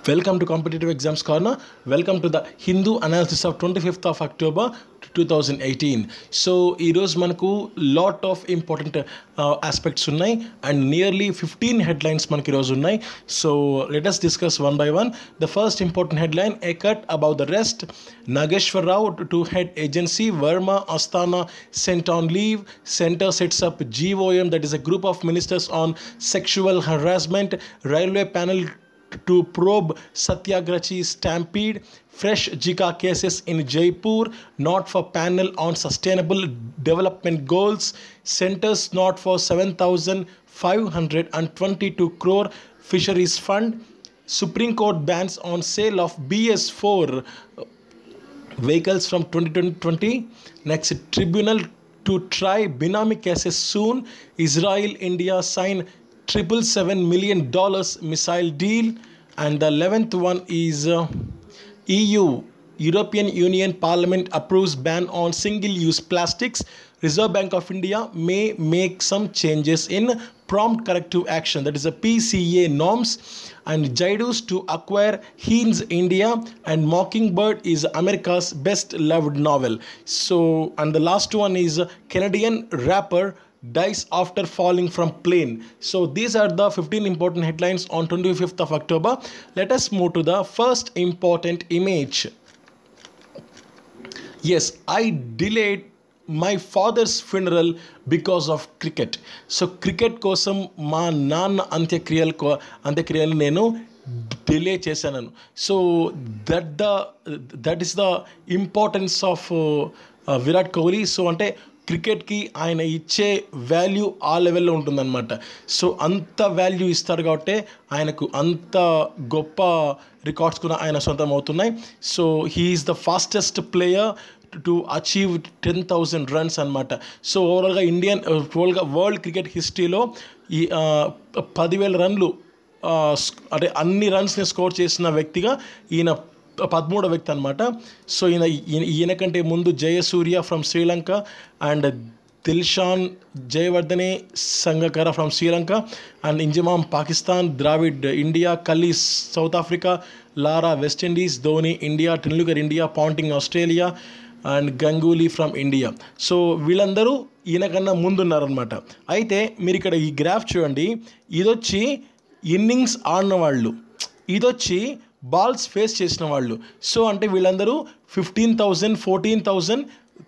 Welcome to Competitive Exams Corner. Welcome to the Hindu analysis of 25th of October 2018. So ఈరోజు మనకు lot of important aspects ఉన్నాయి and nearly fifteen headlines మనకి ఈరోజు ఉన్నాయి so let's discuss one by one the first important headline a cut about the rest Nageswar Rao to head agency Verma Asthana sent on leave. Center sets up GOM, that is a group of ministers on sexual harassment. Railway panel to probe Satyagrachi stampede. Fresh Jika cases in Jaipur, not for panel on sustainable development goals. Centers not for 7,522 crore fisheries fund. Supreme Court bans on sale of BS4 vehicles from 2020. Next, tribunal to try Binami cases soon. Israel, India sign triple seven million dollars missile deal, and the eleventh one is uh, EU. European Union Parliament approves ban on single-use plastics. Reserve Bank of India may make some changes in prompt corrective action, that is a PCA norms. And Jaidus to acquire Heinz India and Mockingbird is America's best loved novel. So, and the last one is Canadian rapper dies after falling from plane. So these are the 15 important headlines on 25th of October. Let us move to the first important image. Yes, I delayed my father's funeral because of cricket so cricket కోసం మా నాన్న అంత్యక్రియలు కో- అంత్యక్రియలు నేను delay చేశాను so that the that is the importance of Virat Kohli so అంటే క్రికెట్కి ఆయన ఇచ్చే వాల్యూ ఆ లెవెల్లో ఉంటుందన్నమాట సో అంత వాల్యూ ఇస్తారు కాబట్టి ఆయనకు అంత గొప్ప రికార్డ్స్ కూడా ఆయన సొంతం అవుతున్నాయి so he is the fastest player to achieve ten thousand runs అనమాట సో ఓవరాల్గా ఇండియన్ ఓవరాల్గా వరల్డ్ క్రికెట్ హిస్టరీలో ఈ ఆ, పదివేల రన్లు ఆ, స్క్- అంటే అన్ని రన్స్ని స్కోర్ చేసిన వ్యక్తిగా ఈయన పదమూడో వ్యక్తి అనమాట సో ఈయన ఈయన- ఈయన కంటే ముందు Jayasuriya from Sri Lanka and Dilshan Jayawardene Sangakkara from Sri Lanka and Inzamam Pakistan Dravid India Kallis South Africa Lara West Indies Dhoni India Tendulkar India Ponting Australia and Ganguly from India so వీళ్ళందరూ ఈయనకన్నా ముందున్నారనమాట అయితే మీరు ఇక్కడ ఈ గ్రాఫ్ చూడండి ఇదొచ్చి ఇన్నింగ్స్ ఆడిన వాళ్ళు ఇదొచ్చి బాల్స్ ఫేస్ చేసిన వాళ్ళు సో అంటే వీళ్ళందరూ fifteen thousand fourteen thousand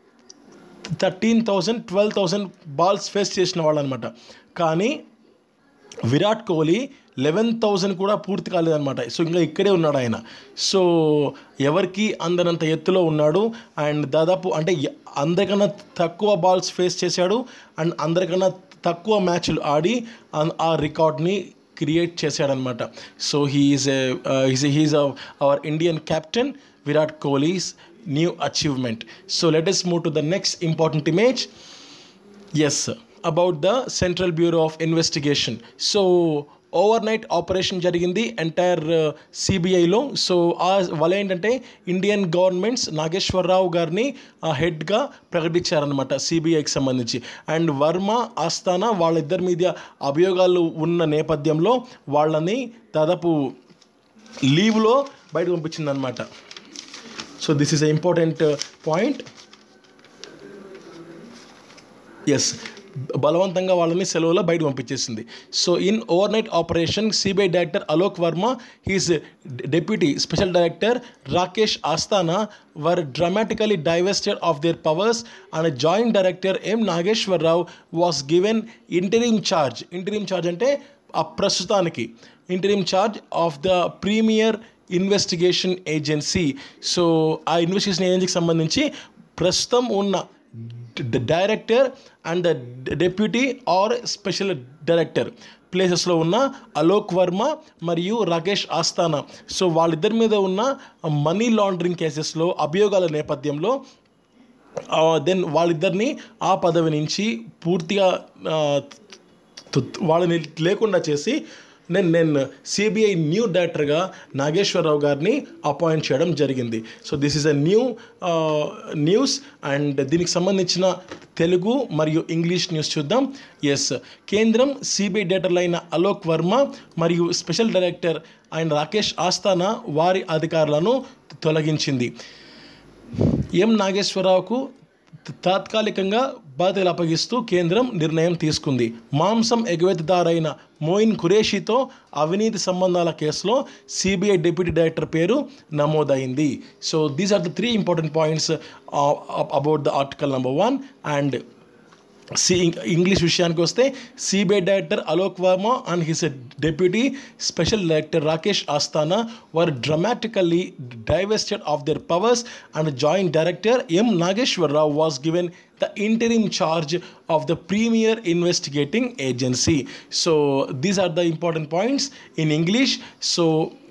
thirteen thousand twelve thousand balls face చేసిన వాళ్ళు అనమాట కానీ విరాట్ కోహ్లీ లెవెన్ థౌజండ్ కూడా పూర్తి కాలేదన్నమాట సో ఇంకా ఇక్కడే ఉన్నాడు ఆయన సో ఎవరికి అందనంత ఎత్తులో ఉన్నాడు అండ్ దాదాపు అంటే ఎ- అందరికన్నా తక్కువ బాల్స్ ఫేస్ చేశాడు అండ్ అందరికన్నా తక్కువ మ్యాచ్లు ఆడి అన్- ఆ రికార్డ్ని క్రియేట్ చేశాడనమాట so he is he's he's our Indian captain Virat Kohli's new achievement so let's move to the next important image yes about the Central Bureau of Investigation so over night operation జరిగింది entire సిబిఐలో సో ఆ వాళ్ళ ఏంటంటే Indian governments Nageswararao గారిని హెడ్గా ప్రకటించారనమాట సిబిఐకి సంబంధించి అండ్ వర్మ ఆస్థానా వాళ్ళిద్దరి మీద అభియోగాలు ఉన్న నేపథ్యంలో వాళ్ళని దాదాపు లీవ్లో బయట పంపించిందనమాట so this is a important point yes బలవంతంగా వాళ్ళని సెలవులో బయట పంపించేసింది so in over night operation CBI director Alok Verma his deputy special director Rakesh Asthana were dramatically divested of their powers and joint director M Nageswara Rao was given interim charge interim charge అంటే ఆ ప్రస్తుతానికి interim charge of the premier investigation agency so ఆ investigation ఏజెన్సీకి సంబంధించి ప్రస్తుతం ఉన్న డ- director and the deputy or special director ప్లేసెస్లో ఉన్న అలోక్ వర్మ మరియు రాకేష్ ఆస్థానా సో వాళ్ళిద్దరి మీద ఉన్న మనీ లాండరింగ్ కేసెస్లో అభియోగాల నేపథ్యంలో దెన్ వాళ్ళిద్దరిని ఆ పదవి నుంచి పూర్తిగా ఆ, తు- వాళ్ళని లేకుండా చేసి నేను నేను సిబిఐ న్యూ డైరెక్టర్గా నాగేశ్వరరావు గారిని అపాయింట్ చేయడం జరిగింది so this is a new news and దీనికి సంబంధించిన తెలుగు మరియు ఇంగ్లీష్ న్యూస్ చూద్దాం ఎస్ కేంద్రం సిబిఐ డైరెక్టర్లు అయిన అలోక్ వర్మ మరియు స్పెషల్ డైరెక్టర్ ఆయన రాకేష్ ఆస్థానా వారి అధికారులను తొలగించింది ఎం నాగేశ్వరరావుకు తాత్కాలికంగా బాధ్యతలు అప్పగిస్తూ కేంద్రం నిర్ణయం తీసుకుంది మాంసం ఎగువెత్తిదారైన మోయిన్ ఖురేషితో అవినీతి సంబంధాల కేసులో సిబిఐ డిప్యూటీ డైరెక్టర్ పేరు నమోదైంది so these are the three important points about the article number one and see English విషయానికి వస్తే CBI director Alok Verma and his deputy special director Rakesh Asthana were dramatically divested of their powers and joint director M Nageswara Rao was given the interim charge of the premier investigating agency so these are the important points in english so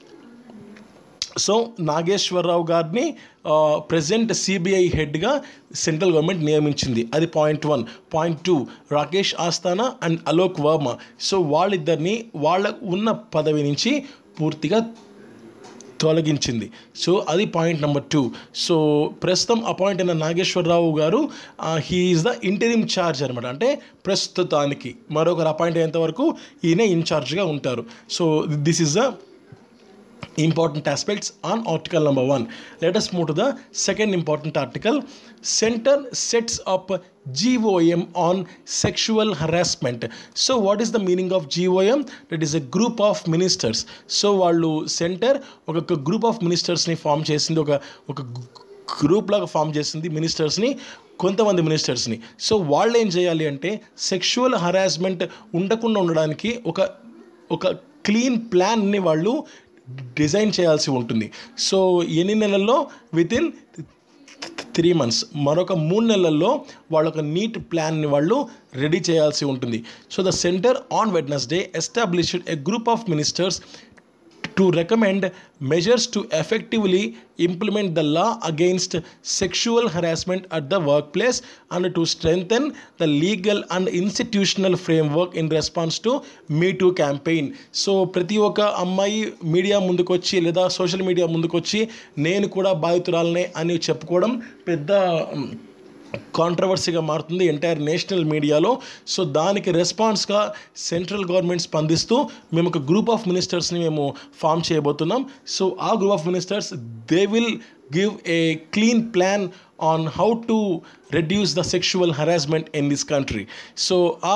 so Nageswara Rao గారిని present CBI హెడ్గా central government నియమించింది అది point one point two Rakesh Asthana and Alok Verma so వాళ్ళిద్దరిని వాళ్ళ ఉన్న పదవి నుంచి పూర్తిగా తొలగించింది సో అది పాయింట్ నెంబర్ టూ సో ప్రస్తుతం అపాయింట్ అయిన Nageswara Rao garu he is the interim charge అనమాట అంటే ప్రస్తుతానికి మరొకరు అపాయింట్ అయ్యేంత వరకు ఈయన ఇన్ఛార్జ్గా ఉంటారు so this is the important aspects on article number 1 let us move to the second important article center sets up GOM on sexual harassment so what is the meaning of GOM that is a group of ministers so వాళ్ళు centre ఒక group of మినిస్టర్స్ని form చేసింది ఒక ఒక group లాగా form చేసింది మినిస్టర్స్ని కొంతమంది మినిస్టర్స్ని so వాళ్ళు ఏం చేయాలి అంటే సెక్షువల్ హరాస్మెంట్ ఉండకుండా ఉండడానికి ఒక ఒక క్లీన్ ప్లాన్ని వాళ్ళు డిజైన్ చేయాల్సి ఉంటుంది సో ఎన్ని నెలల్లో విత్ ఇన్ త్రీ మంత్స్ మరొక మూడు నెలల్లో వాళ్ళ ఒక నీట్ ప్లాన్ని వాళ్ళు రెడీ చేయాల్సి ఉంటుంది so the centre on Wednesday established a group of ministers to recommend measures to effectively implement the law against sexual harassment at the workplace and to strengthen the legal and institutional framework in response to Me Too campaign. So ప్రతి ఒక్క అమ్మాయి media ముందుకొచ్చి లేదా social media ముందుకొచ్చి నేను కూడా బాధితురాలనే అని చెప్పుకోవడం పెద్ద కాంట్రవర్సీగా మారుతుంది ఎంటైర్ నేషనల్ మీడియాలో సో దానికి రెస్పాన్స్గా సెంట్రల్ గవర్నమెంట్ స్పందిస్తూ మేము ఒక గ్రూప్ ఆఫ్ మినిస్టర్స్ని మేము ఫామ్ చేయబోతున్నాం సో ఆ group of ministers they will give a clean plan on how to reduce the sexual harassment in this country so ఆ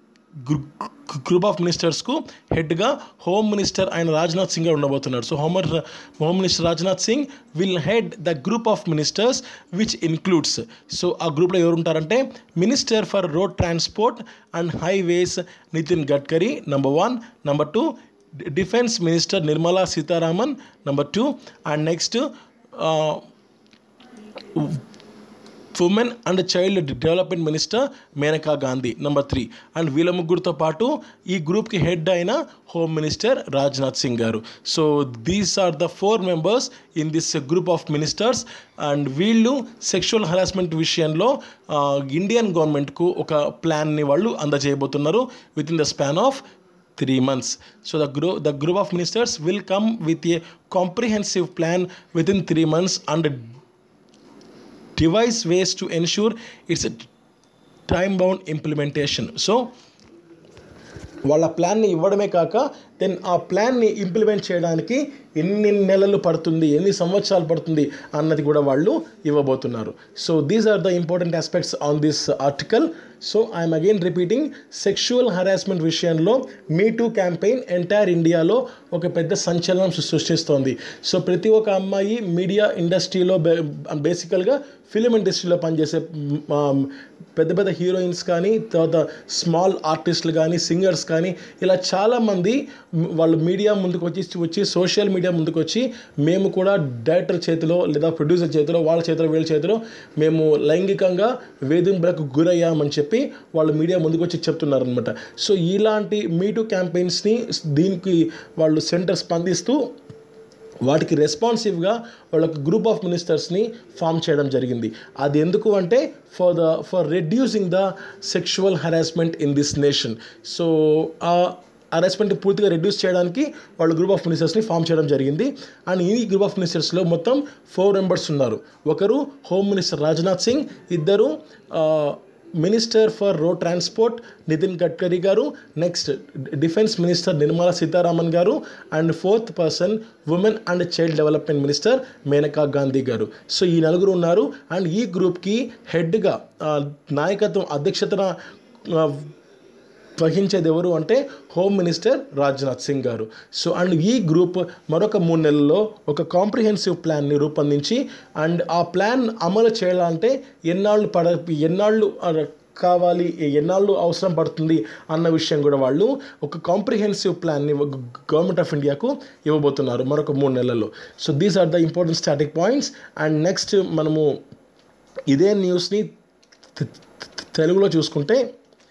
గ్రూప్ ఆఫ్ మినిస్టర్స్కు హెడ్గా హోమ్ మినిస్టర్ ఆయన రాజ్నాథ్ సింగ్ గారు ఉండబోతున్నారు so home home minister Rajnath Singh will head the group of ministers which includes so ఆ గ్రూప్లో ఎవరు ఉంటారంటే minister for road transport and highways Nitin Gadkari number one number two defence minister Nirmala Sitharaman number two and next women and child development minister Maneka Gandhi number three and వీళ్ళ ముగ్గురితో పాటు ఈ గ్రూప్కి head అయిన home minister Rajnath Singh garu so these are the four members in this group of ministers and వీళ్ళు sexual harassment విషయంలో Indian గవర్నమెంట్కు ఒక ప్లాన్ని వాళ్ళు అందజేయబోతున్నారు with in the span of three months. So the group the group of ministers will come with a comprehensive plan within three months and devise ways to ensure its time bound implementation. So వాళ్ళ ప్లాన్ని ఇవ్వడమే కాక then ఆ ప్లాన్ని implement చేయడానికి ఎన్ని నెలలు పడుతుంది ఎన్ని సంవత్సరాలు పడుతుంది అన్నది కూడా వాళ్ళు ఇవ్వబోతున్నారు so these are the important aspects on this article so I'm again repeating sexual harassment విషయంలో మీ టూ క్యాంపెయిన్ ఎంటైర్ ఇండియాలో ఒక పెద్ద సంచలనం సృష్టిస్తోంది సో ప్రతి ఒక్క అమ్మాయి మీడియా ఇండస్ట్రీలో బేసికల్గా ఫిలిం ఇండస్ట్రీలో పనిచేసే పెద్ద పెద్ద హీరోయిన్స్ కానీ తర్వాత స్మాల్ ఆర్టిస్టులు కానీ సింగర్స్ కానీ ఇలా చాలామంది వాళ్ళు మీడియా ముందుకు వచ్చి వచ్చి సోషల్ మీడియా ముందుకు వచ్చి మేము కూడా డైరెక్టర్ చేతిలో లేదా ప్రొడ్యూసర్ చేతిలో వాళ్ళ చేతిలో వీళ్ళ చేతిలో మేము లైంగికంగా వేధింపులకు గురయ్యామని చెప్పి వాళ్ళు మీడియా ముందుకు వచ్చి చెప్తున్నారనమాట సో ఇలాంటి మీటూ క్యాంపెయిన్స్ని దీనికి వాళ్ళు సెంటర్ స్పందిస్తూ వాటికి రెస్పాన్సివ్గా వాళ్ళొక గ్రూప్ ఆఫ్ మినిస్టర్స్ని ఫామ్ చేయడం జరిగింది అది ఎందుకు అంటే for the for reducing the sexual harassment in this nation so harassment పూర్తిగా రెడ్యూస్ చేయడానికి వాళ్ళు గ్రూప్ ఆఫ్ మినిస్టర్స్ని ఫామ్ చేయడం జరిగింది అండ్ ఈ గ్రూప్ ఆఫ్ మినిస్టర్స్లో మొత్తం ఫోర్ మెంబర్స్ ఉన్నారు ఒకరు హోమ్ మినిస్టర్ రాజ్నాథ్ సింగ్ ఇద్దరు minister for road transport Nitin Gadkari garu next defence minister Nirmala Sitharaman garu and fourth person women and child development minister Maneka Gandhi garu so ఈ నలుగురు ఉన్నారు అండ్ ఈ గ్రూప్కి హెడ్గా నాయకత్వం అధ్యక్షతన ఆ, వహించేది ఎవరు అంటే home minister Rajnath Singh garu so and ఈ గ్రూప్ మరొక మూడు నెలల్లో ఒక కాంప్రిహెన్సివ్ ప్లాన్ని రూపొందించి అండ్ ఆ ప్లాన్ అమలు చేయాలంటే ఎన్నాళ్ళు పడ ఎన్నాళ్ళు ఆ, కావాలి ఎన్నాళ్ళు అవసరం పడుతుంది అన్న విషయం కూడా వాళ్ళు ఒక కాంప్రిహెన్సివ్ ప్లాన్ని గవర్నమెంట్ ఆఫ్ ఇండియాకు ఇవ్వబోతున్నారు మరొక మూడు నెలల్లో so these are the important static points and next మనము ఇదే న్యూస్ని తె- తె- తెలుగులో చూసుకుంటే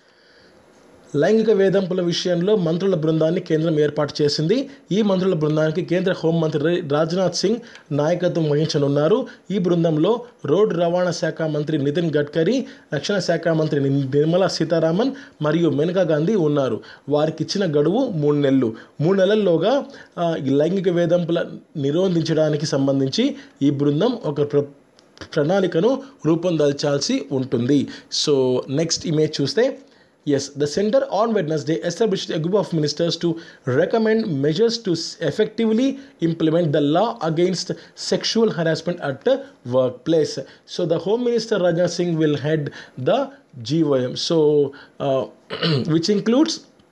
లైంగిక వేధింపుల విషయంలో మంత్రుల బృందాన్ని కేంద్రం ఏర్పాటు చేసింది ఈ మంత్రుల బృందానికి కేంద్ర హోంమంత్రి రాజ్నాథ్ సింగ్ నాయకత్వం వహించనున్నారు ఈ బృందంలో రోడ్డు రవాణా శాఖ మంత్రి నితిన్ గడ్కరీ రక్షణ శాఖ మంత్రి ని- నిర్మలా సీతారామన్ మరియు మేనకా గాంధీ ఉన్నారు వారికి ఇచ్చిన గడువు మూడు నెలలు మూడు నెలల్లోగా ఆ, ఈ లైంగిక వేధింపుల నిరోధించడానికి సంబంధించి ఈ బృందం ఒక ప్ర ప్రణాళికను రూపొందాల్చాల్సి ఉంటుంది సో నెక్స్ట్ ఇమేజ్ చూస్తే Yes, the center on Wednesday established a group of ministers to recommend measures to s- effectively implement the law against sexual harassment at the workplace. So, the Home Minister Rajnath Singh will head the GOM. So, uh, which includes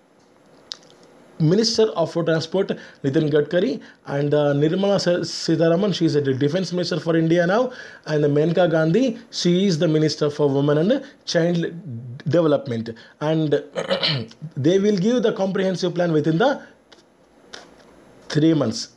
Minister of Road Transport Nitin Gadkari and uh, Nirmala Sa- Sitharaman, she is a defense minister for India now, and Menka Gandhi, she is the minister for women and child development, and they will give the comprehensive plan within the three months.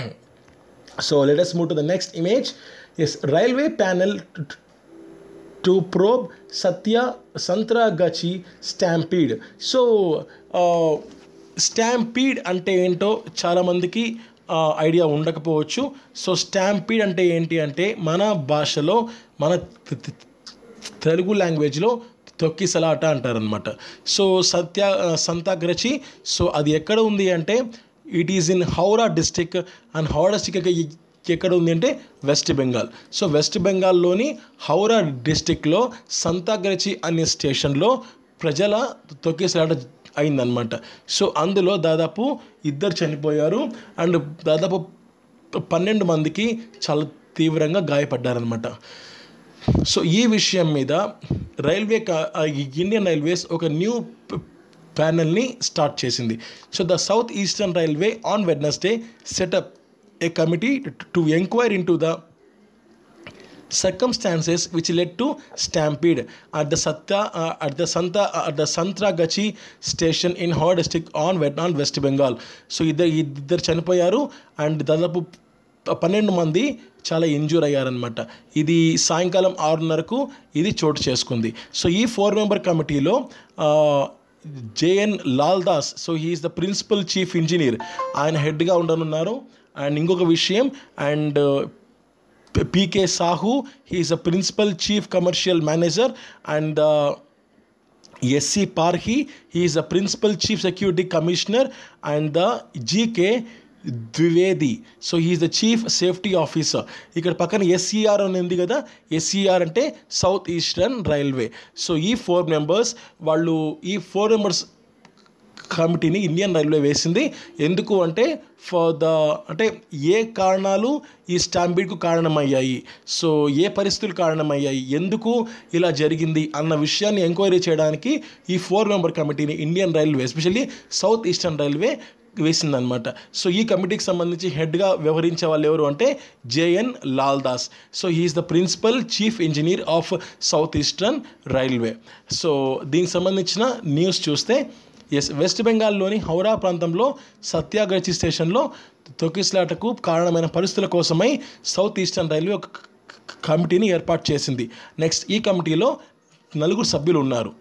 so let us move to the next image. Yes, railway panel t- t- to probe Satya Santragachi stampede. So, uh, stampede అంటే ఏంటో చాలామందికి idea ఉండకపోవచ్చు so stampede అంటే ఏంటి అంటే మన భాషలో మన తె- తె- తెలుగు లాంగ్వేజ్లో తొక్కిసలాట అంటారనమాట సో సత్య సంతాగ్రచి సో అది ఎక్కడ ఉంది అంటే it is in Howrah district and Howrah district ఎక్కడ ఉంది అంటే వెస్ట్ బెంగాల్ సో వెస్ట్ బెంగాల్లోని హౌరా డిస్టిక్లో సంతాగ్రచి అనే స్టేషన్లో ప్రజల తొక్కిసలాట అయిందనమాట సో అందులో దాదాపు ఇద్దరు చనిపోయారు అండ్ దాదాపు పన్నెండు మందికి చాలా తీవ్రంగా గాయపడ్డారనమాట సో ఈ విషయం మీద రైల్వే కా- ఆ ఇండియన్ రైల్వేస్ ఒక న్యూ ప్యానల్ని స్టార్ట్ చేసింది so the South eastern railway on Wednesday set up a committee to enquire into the circumstances which led to stampede at the Satya uh, at the Santa uh, at the Santragachi station in Howrah district on West on West Bengal so ఇద్దరు ఇద్దరు చనిపోయారు and దాదాపు ప- పన్నెండు మంది చాలా injure అయ్యారనమాట ఇది సాయంకాలం ఆరున్నరకు ఇది చోటు చేసుకుంది సో ఈ ఫోర్ మెంబర్ కమిటీలో JN Lal Das so he is the principal chief engineer ఆయన హెడ్గా ఉండనున్నారు అండ్ ఇంకొక విషయం and P- PK Sahu, he is a principal chief commercial manager, and uh, SC Parhi, he is a principal chief security commissioner, and the GK Dwivedi so he is the chief safety officer ఇక్కడ పక్కన SER అని ఉంది కదా SER అంటే south eastern railway so ఈ four members వాళ్ళు ఈ four members కమిటీని ఇండియన్ రైల్వే వేసింది ఎందుకు అంటే ఫర్ ద అంటే ఏ కారణాలు ఈ స్టాంపీడ్కు కారణమయ్యాయి సో ఏ పరిస్థితులు కారణమయ్యాయి ఎందుకు ఇలా జరిగింది అన్న విషయాన్ని ఎంక్వైరీ చేయడానికి ఈ ఫోర్ మెంబర్ కమిటీని Indian railway especially south eastern railway వేసిందనమాట సో ఈ కమిటీకి సంబంధించి హెడ్గా వ్యవహరించే వాళ్ళు ఎవరు అంటే JN Lal Das so he is the principal chief engineer of south eastern railway so దీనికి సంబంధించిన న్యూస్ చూస్తే ఎస్ వెస్ట్ బెంగాల్లోని హౌరా ప్రాంతంలో సత్యాగ్రచి స్టేషన్లో తొక్కిసలాటకు కారణమైన పరిస్థితుల కోసమై సౌత్ ఈస్టర్న్ రైల్వే ఒక క- క- కమిటీని ఏర్పాటు చేసింది నెక్స్ట్ ఈ కమిటీలో నలుగురు సభ్యులు ఉన్నారు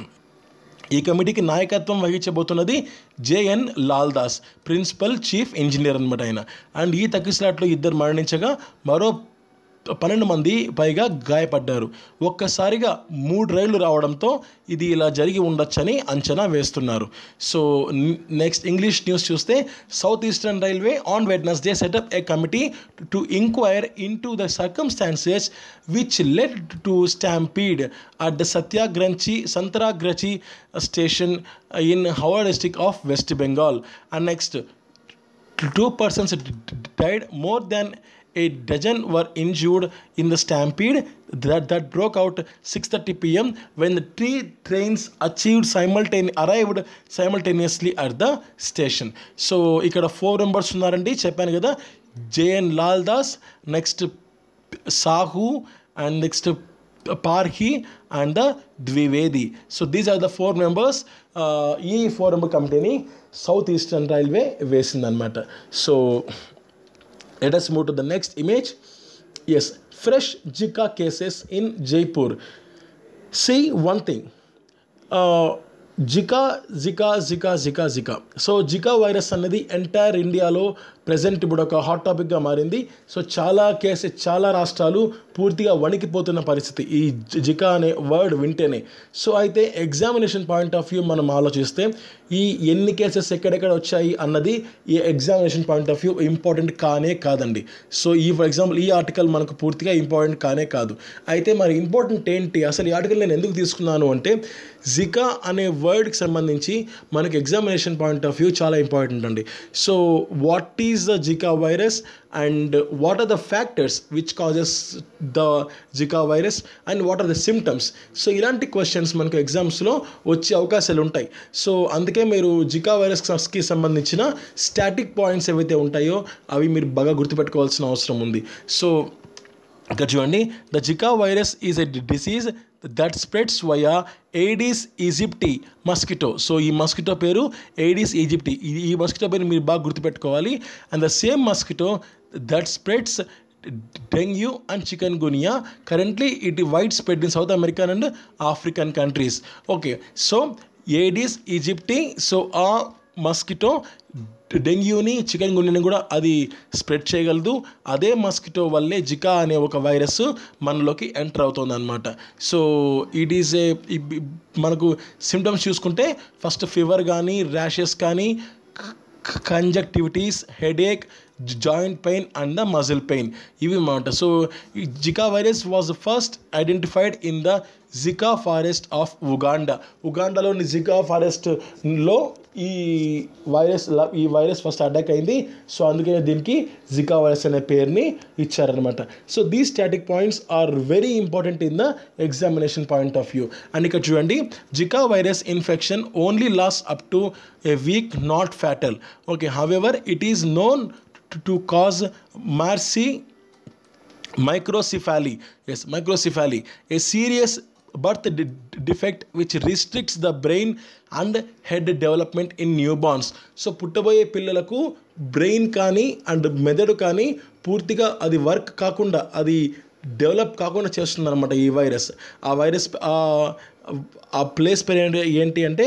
ఈ కమిటీకి నాయకత్వం వహించబోతున్నది JN Lal Das principal chief engineer అనమాట ఆయన అండ్ ఈ తగ్గిసలాట్లో ఇద్దరు మరణించగా మరో పన్నెండు మంది పైగా గాయపడ్డారు ఒక్కసారిగా మూడు రైళ్లు రావడంతో ఇది ఇలా జరిగి ఉండొచ్చని అంచనా వేస్తున్నారు సో నెక్స్ట్ ఇంగ్లీష్ న్యూస్ చూస్తే south eastern railway on Wednesday set up a committee to inquire into the circumstances which led to stampede at the సత్యాగ్రంచి Santragachi station in Howrah district of West Bengal and next two persons died more than a dozen were injured in the stampede that, that broke out 6:30 p.m. when the three trains achieved simultane arrived simultaneously at the station. So ఇక్కడ four members ఉన్నారండి చెప్పాను కదా JN Lal Das next Sahu and next Parhi and the Dwivedi so these are the four members ఈ four member కమిటీని south eastern railway వేసిందనమాట so let us move to the next image yes fresh zika cases in jaipur see one thing uh, Zika Zika Zika Zika Zika so Zika virus అనేది entire ఇండియాలో present ఇప్పుడు ఒక hot టాపిక్గా మారింది so చాలా cases చాలా రాష్ట్రాలు పూర్తిగా వణికిపోతున్న పరిస్థితి ఈ జి- జికా అనే వర్డ్ వింటేనే సో అయితే ఎగ్జామినేషన్ పాయింట్ ఆఫ్ వ్యూ మనం ఆలోచిస్తే ఈ ఎన్ని కేసెస్ ఎక్కడెక్కడ వచ్చాయి అన్నది ఈ examination point of view important కానే కాదండి సో ఈ ఫర్ ఎగ్జాంపుల్ ఈ ఆర్టికల్ మనకు పూర్తిగా ఇంపార్టెంట్ కానే కాదు అయితే మరి ఇంపార్టెంట్ ఏంటి అసలు ఈ ఆర్టికల్ నేను ఎందుకు తీసుకున్నాను అంటే జికా అనే వర్డ్కి సంబంధించి మనకి ఎగ్జామినేషన్ పాయింట్ ఆఫ్ వ్యూ చాలా ఇంపార్టెంట్ అండి so what is the Zika virus and what are the factors which causes the Zika virus and what are the symptoms so ఇలాంటి క్వశ్చన్స్ మనకు ఎగ్జామ్స్లో వచ్చే అవకాశాలు ఉంటాయి సో అందుకే మీరు జికా వైరస్కి సంబంధించిన స్టాటిక్ పాయింట్స్ ఏవైతే ఉంటాయో అవి మీరు బాగా గుర్తుపెట్టుకోవాల్సిన అవసరం ఉంది సో ఇక్కడ చూడండి the Zika virus is a disease that spreads via Aedes aegypti mosquito so ఈ మస్కిటో పేరు ఎయిడీస్ ఈజిప్టీ ఈ ఈ మస్కిటో పేరు మీరు బాగా గుర్తుపెట్టుకోవాలి and the same mosquito that spreads dengue and chikungunya currently it wide spread in South American and African countries okay so Aedes aegypti so ఆ mosquito డెంగ్యూని చికెన్ గున్యని కూడా అది స్ప్రెడ్ చేయగలదు అదే మస్కిటో వల్లే జికా అనే ఒక వైరస్ మనలోకి ఎంటర్ అవుతుంది అనమాట సో ఇట్ ఈజ్ ఏ మనకు సిమ్టమ్స్ చూసుకుంటే ఫస్ట్ ఫీవర్ కానీ ర్యాషెస్ కానీ conjunctivitis headache joint pain and the muscle pain ఇవి అన్నమాట సో ఈ Zika virus was first identified in the Zika forest of Uganda ఉగాండాలోని జికా ఫారెస్ట్లో ఈ వైరస్ ఈ వైరస్ ఫస్ట్ అటాక్ అయింది సో అందుకే దీనికి జికా వైరస్ అనే పేరుని ఇచ్చారనమాట so these static points are very important in the examination point of view and ఇక్కడ చూడండి Zika virus infection only lasts up to a week not fatal okay however it is known to cause మార్సీ microcephaly yes microcephaly a serious birth de- defect which restricts the brain and head development in newborns so పుట్టబోయే పిల్లలకు brain కానీ and మెదడు కానీ పూర్తిగా అది work కాకుండా అది డెవలప్ కాకుండా చేస్తుంది అనమాట ఈ వైరస్ ఆ వైరస్ ఆ ప్లేస్ పేరు ఏంటి ఏంటి అంటే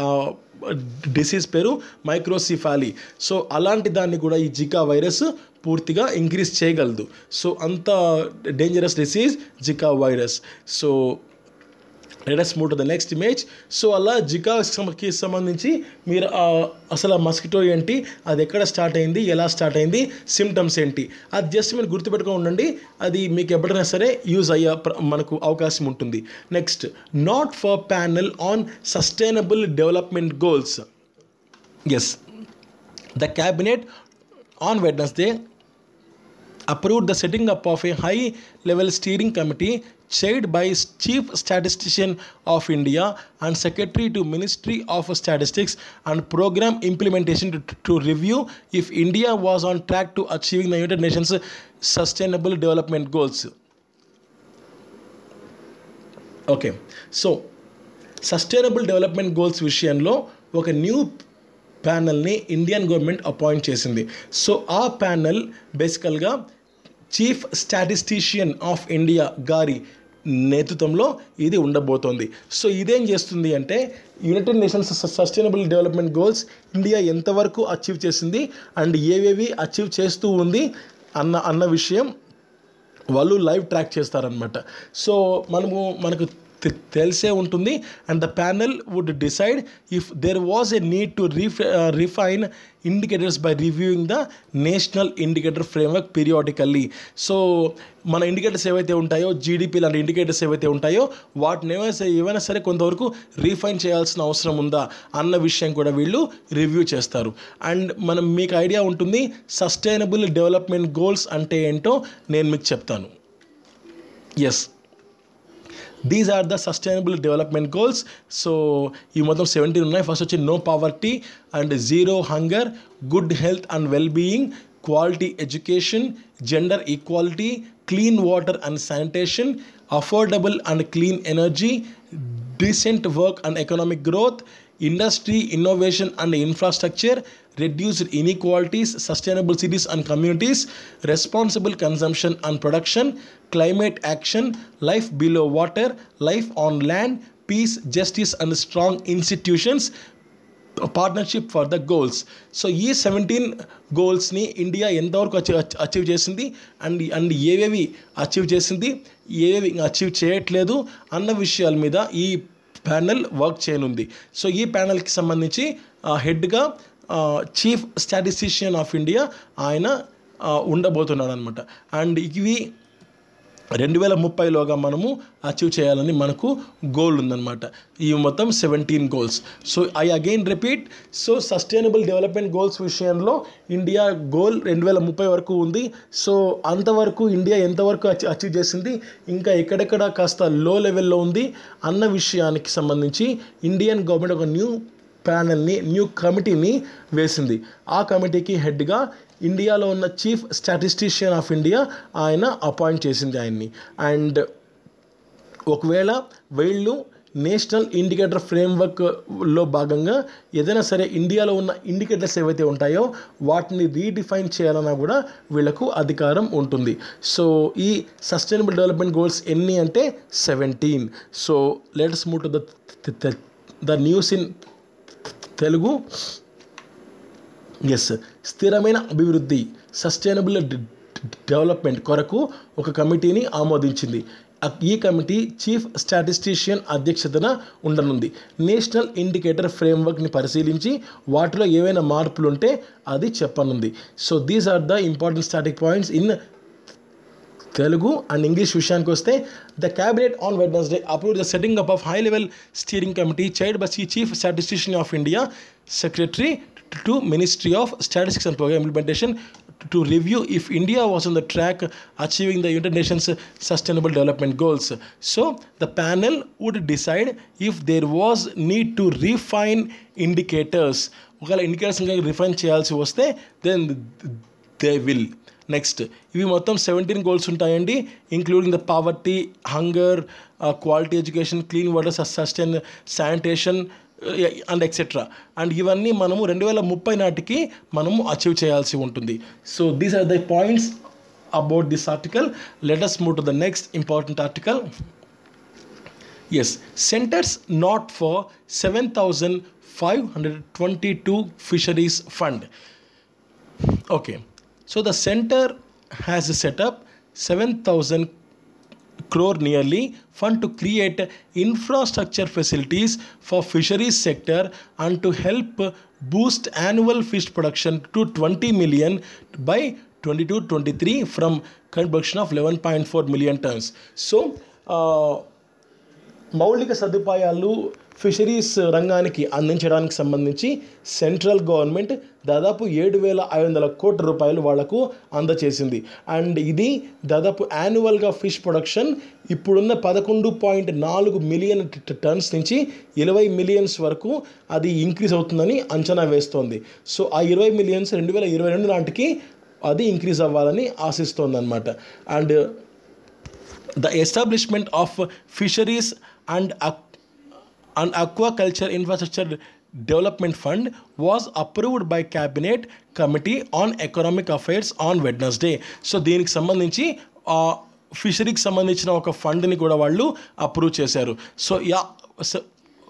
డిసీజ్ పేరు మైక్రోసిఫాలీ సో అలాంటి దాన్ని కూడా ఈ జికా వైరస్ పూర్తిగా ఇంక్రీజ్ చేయగలదు సో అంత dangerous disease Zika virus so let us move to the next image so అలా జికాకి సంబంధించి మీరు ఆ అసలు ఆ మస్కిటో ఏంటి అది ఎక్కడ స్టార్ట్ అయింది ఎలా స్టార్ట్ అయింది సిమ్టమ్స్ ఏంటి అది జస్ట్ మీరు గుర్తుపెట్టుకొని ఉండండి అది మీకు ఎప్పుడైనా సరే యూజ్ అయ్యే ప్ర- మనకు అవకాశం ఉంటుంది next nod for panel on sustainable development goals yes the cabinet on Wednesday approved the setting up of a high level steering committee chaired by chief statistician of india and secretary to ministry of statistics and program implementation to, to review if india was on track to achieving the united nations sustainable development goals okay so sustainable development goals విషయంలో ఒక new ప్యానల్ని Indian government appoint చేసింది so ఆ panel బేసికల్గా chief statistician of India గారి నేతృత్వంలో ఇది ఉండబోతోంది సో ఇదేం చేస్తుంది అంటే United Nations sustainable development goals India ఎంతవరకు అచీవ్ చేసింది అండ్ ఏవేవి అచీవ్ చేస్తూ ఉంది అన్న అన్న విషయం వాళ్ళు లైవ్ ట్రాక్ చేస్తారనమాట సో మనము మనకు తె- తెలిసే ఉంటుంది and the panel would decide if there was a need to రిఫ్ refine indicators by reviewing the national indicator framework periodically so మన ఇండికేటర్స్ ఏవైతే ఉంటాయో జీడిపి లాంటి ఇండికేటర్స్ ఏవైతే ఉంటాయో వాటిని ఏమైనా ఏవైనా సరే కొంతవరకు రీఫైన్ చేయాల్సిన అవసరం ఉందా అన్న విషయం కూడా వీళ్ళు రివ్యూ చేస్తారు అండ్ మనం మీకు ఐడియా ఉంటుంది సస్టైనబుల్ డెవలప్మెంట్ గోల్స్ అంటే ఏంటో నేను మీకు చెప్తాను yes these are the sustainable development goals so ఈ మొత్తం సెవెంటీన్ ఉన్నాయి ఫస్ట్ వచ్చి no poverty and zero hunger good health and well being quality education gender equality clean water and sanitation affordable and clean energy decent work and economic growth industry innovation and infrastructure reduced inequalities, sustainable cities and communities, responsible consumption and production, climate action, life below water, life on land, peace, justice, and strong institutions. Partnership for the goals so ఈ seventeen గోల్స్ని India ఎంతవరకు achieve achieve చేసింది and and ఏవేవి achieve చేసింది ఏవేవి achieve చేయట్లేదు అన్న విషయాల మీద ఈ ప్యానెల్ వర్క్ చేయనుంది సో ఈ ప్యానెల్కి సంబంధించి హెడ్గా చీఫ్ స్టాటిస్టిషియన్ ఆఫ్ ఇండియా ఆయన ఆ, ఉండబోతున్నాడు అనమాట అండ్ ఇవి రెండు వేల ముప్పైలోగా మనము అచీవ్ చేయాలని మనకు గోల్ ఉందన్నమాట ఈ మొత్తం seventeen goals so I again repeat so sustainable development goals విషయంలో ఇండియా గోల్ రెండు వేల ముప్పై వరకు ఉంది సో అంతవరకు ఇండియా ఎంతవరకు అచీ అచీవ్ చేసింది ఇంకా ఎక్కడెక్కడ కాస్త లో లెవెల్లో ఉంది అన్న విషయానికి సంబంధించి ఇండియన్ గవర్నమెంట్ ఒక న్యూ ప్యానల్ని న్యూ కమిటీని వేసింది ఆ కమిటీకి హెడ్గా ఇండియాలో ఉన్న చీఫ్ స్టాటిస్టిషియన్ ఆఫ్ ఇండియా ఆయన అపాయింట్ చేసింది ఆయన్ని అండ్ ఒకవేళ వీళ్ళు నేషనల్ ఇండికేటర్ ఫ్రేమ్వర్క్లో భాగంగా ఏదైనా సరే ఇండియాలో ఉన్న ఇండికేటర్స్ ఏవైతే ఉంటాయో వాటిని రీడిఫైన్ చేయాలన్నా కూడా వీళ్ళకు అధికారం ఉంటుంది సో ఈ సస్టైనబుల్ డెవలప్మెంట్ గోల్స్ ఎన్ని అంటే seventeen so let's move to the the news in Telugu yes స్థిరమైన అభివృద్ధి సస్టైనబుల్ డెవలప్మెంట్ కొరకు ఒక కమిటీని ఆమోదించింది అ- ఈ కమిటీ చీఫ్ స్టాటిస్టిషియన్ అధ్యక్షతన ఉండనుంది నేషనల్ ఇండికేటర్ ఫ్రేమ్వర్క్ని పరిశీలించి వాటిలో ఏవైనా మార్పులు ఉంటే అది చెప్పనుంది so these are the important static points in Telugu and English విషయానికి వస్తే the cabinet on Wednesday approve the setting up of high level steering committee chaired by chief statistician of India secretary to ministry of statistics and programme implementation to review if India was on the track achieving the United Nations Sustainable Development Goals. So the panel would decide if there was need to refine indicators. ఒకవేళ indicators ఇంకా refine చేయాల్సి వస్తే then they will next ఇవి మొత్తం seventeen goals ఉంటాయండి including the poverty hunger quality education clean water sustain sanitation and etcetera and ఇవన్నీ మనము రెండు వేల ముప్పై నాటికి మనము అచీవ్ చేయాల్సి ఉంటుంది so these are the points about this article let us move to the next important article yes centre's nod for seven thousand five hundred twenty two fisheries fund Okay, so the center has set up 7,000 crore nearly fund to create infrastructure facilities for fisheries sector and to help boost annual fish production to 20 million by 22-23 from current production of 11.4 million tons. So, uh, మౌలిక సదుపాయాలు fisheries రంగానికి అందించడానికి సంబంధించి central government దాదాపు ఏడు వేల ఐదు వందల కోట్ల రూపాయలు వాళ్లకు అందచేసింది అండ్ ఇది దాదాపు యాన్యువల్గా ఫిష్ ప్రొడక్షన్ ఇప్పుడున్న పదకొండు పాయింట్ నాలుగు మిలియన్ టన్స్ నుంచి ఇరవై మిలియన్స్ వరకు అది ఇంక్రీజ్ అవుతుందని అంచనా వేస్తోంది సో ఆ ఇరవై మిలియన్స్ రెండు వేల ఇరవై రెండు నాటికి అది ఇంక్రీజ్ అవ్వాలని ఆశిస్తోంది అనమాట and the establishment of fisheries and aqu- and aquaculture infrastructure development fund was approved by cabinet committee on economic affairs on wednesday so దీనికి సంబంధించి ఆ ఫిషరీకి సంబంధించిన ఒక ఫండ్ని కూడా వాళ్ళు అప్రూవ్ చేశారు సో యా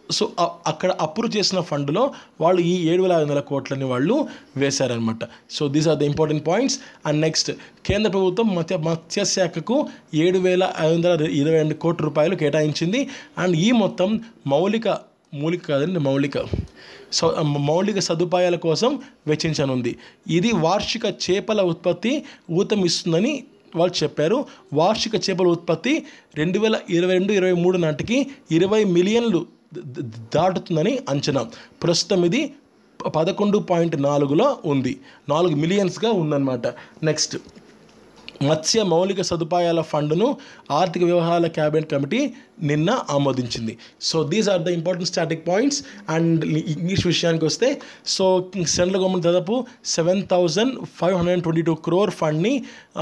సో అ- అక్కడ అప్రూవ్ చేసిన ఫండ్లో వాళ్ళు ఈ ఏడు వేల ఐదు వందల కోట్లని వాళ్ళు వేశారనమాట so these are the important points and next కేంద్ర ప్రభుత్వం మత్స్య మత్స్యశాఖకు ఏడు వేల ఐదు వందల ఇరవై రెండు కోట్ల రూపాయలు కేటాయించింది అండ్ ఈ మొత్తం మౌలిక మూలిక కాదండి మౌలిక సో మౌలిక సదుపాయాల కోసం వెచ్చించనుంది ఇది వార్షిక చేపల ఉత్పత్తి ఊతమిస్తుందని వాళ్ళు చెప్పారు వార్షిక చేపల ఉత్పత్తి రెండు వేల ఇరవై రెండు ఇరవై మూడు నాటికి ఇరవై మిలియన్లు ద- ద- దాటుతుందని అంచనా ప్రస్తుతం ఇది ప- పదకొండు పాయింట్ నాలుగులో ఉంది నాలుగు మిలియన్స్గా ఉందన్నమాట నెక్స్ట్ మత్స్య మౌలిక సదుపాయాల ఫండ్ను ఆర్థిక వ్యవహారాల క్యాబినెట్ కమిటీ నిన్న ఆమోదించింది so these are the important static points and English విషయానికి వస్తే సో సెంట్రల్ గవర్నమెంట్ దాదాపు seven thousand five hundred twenty two crore ఫండ్ని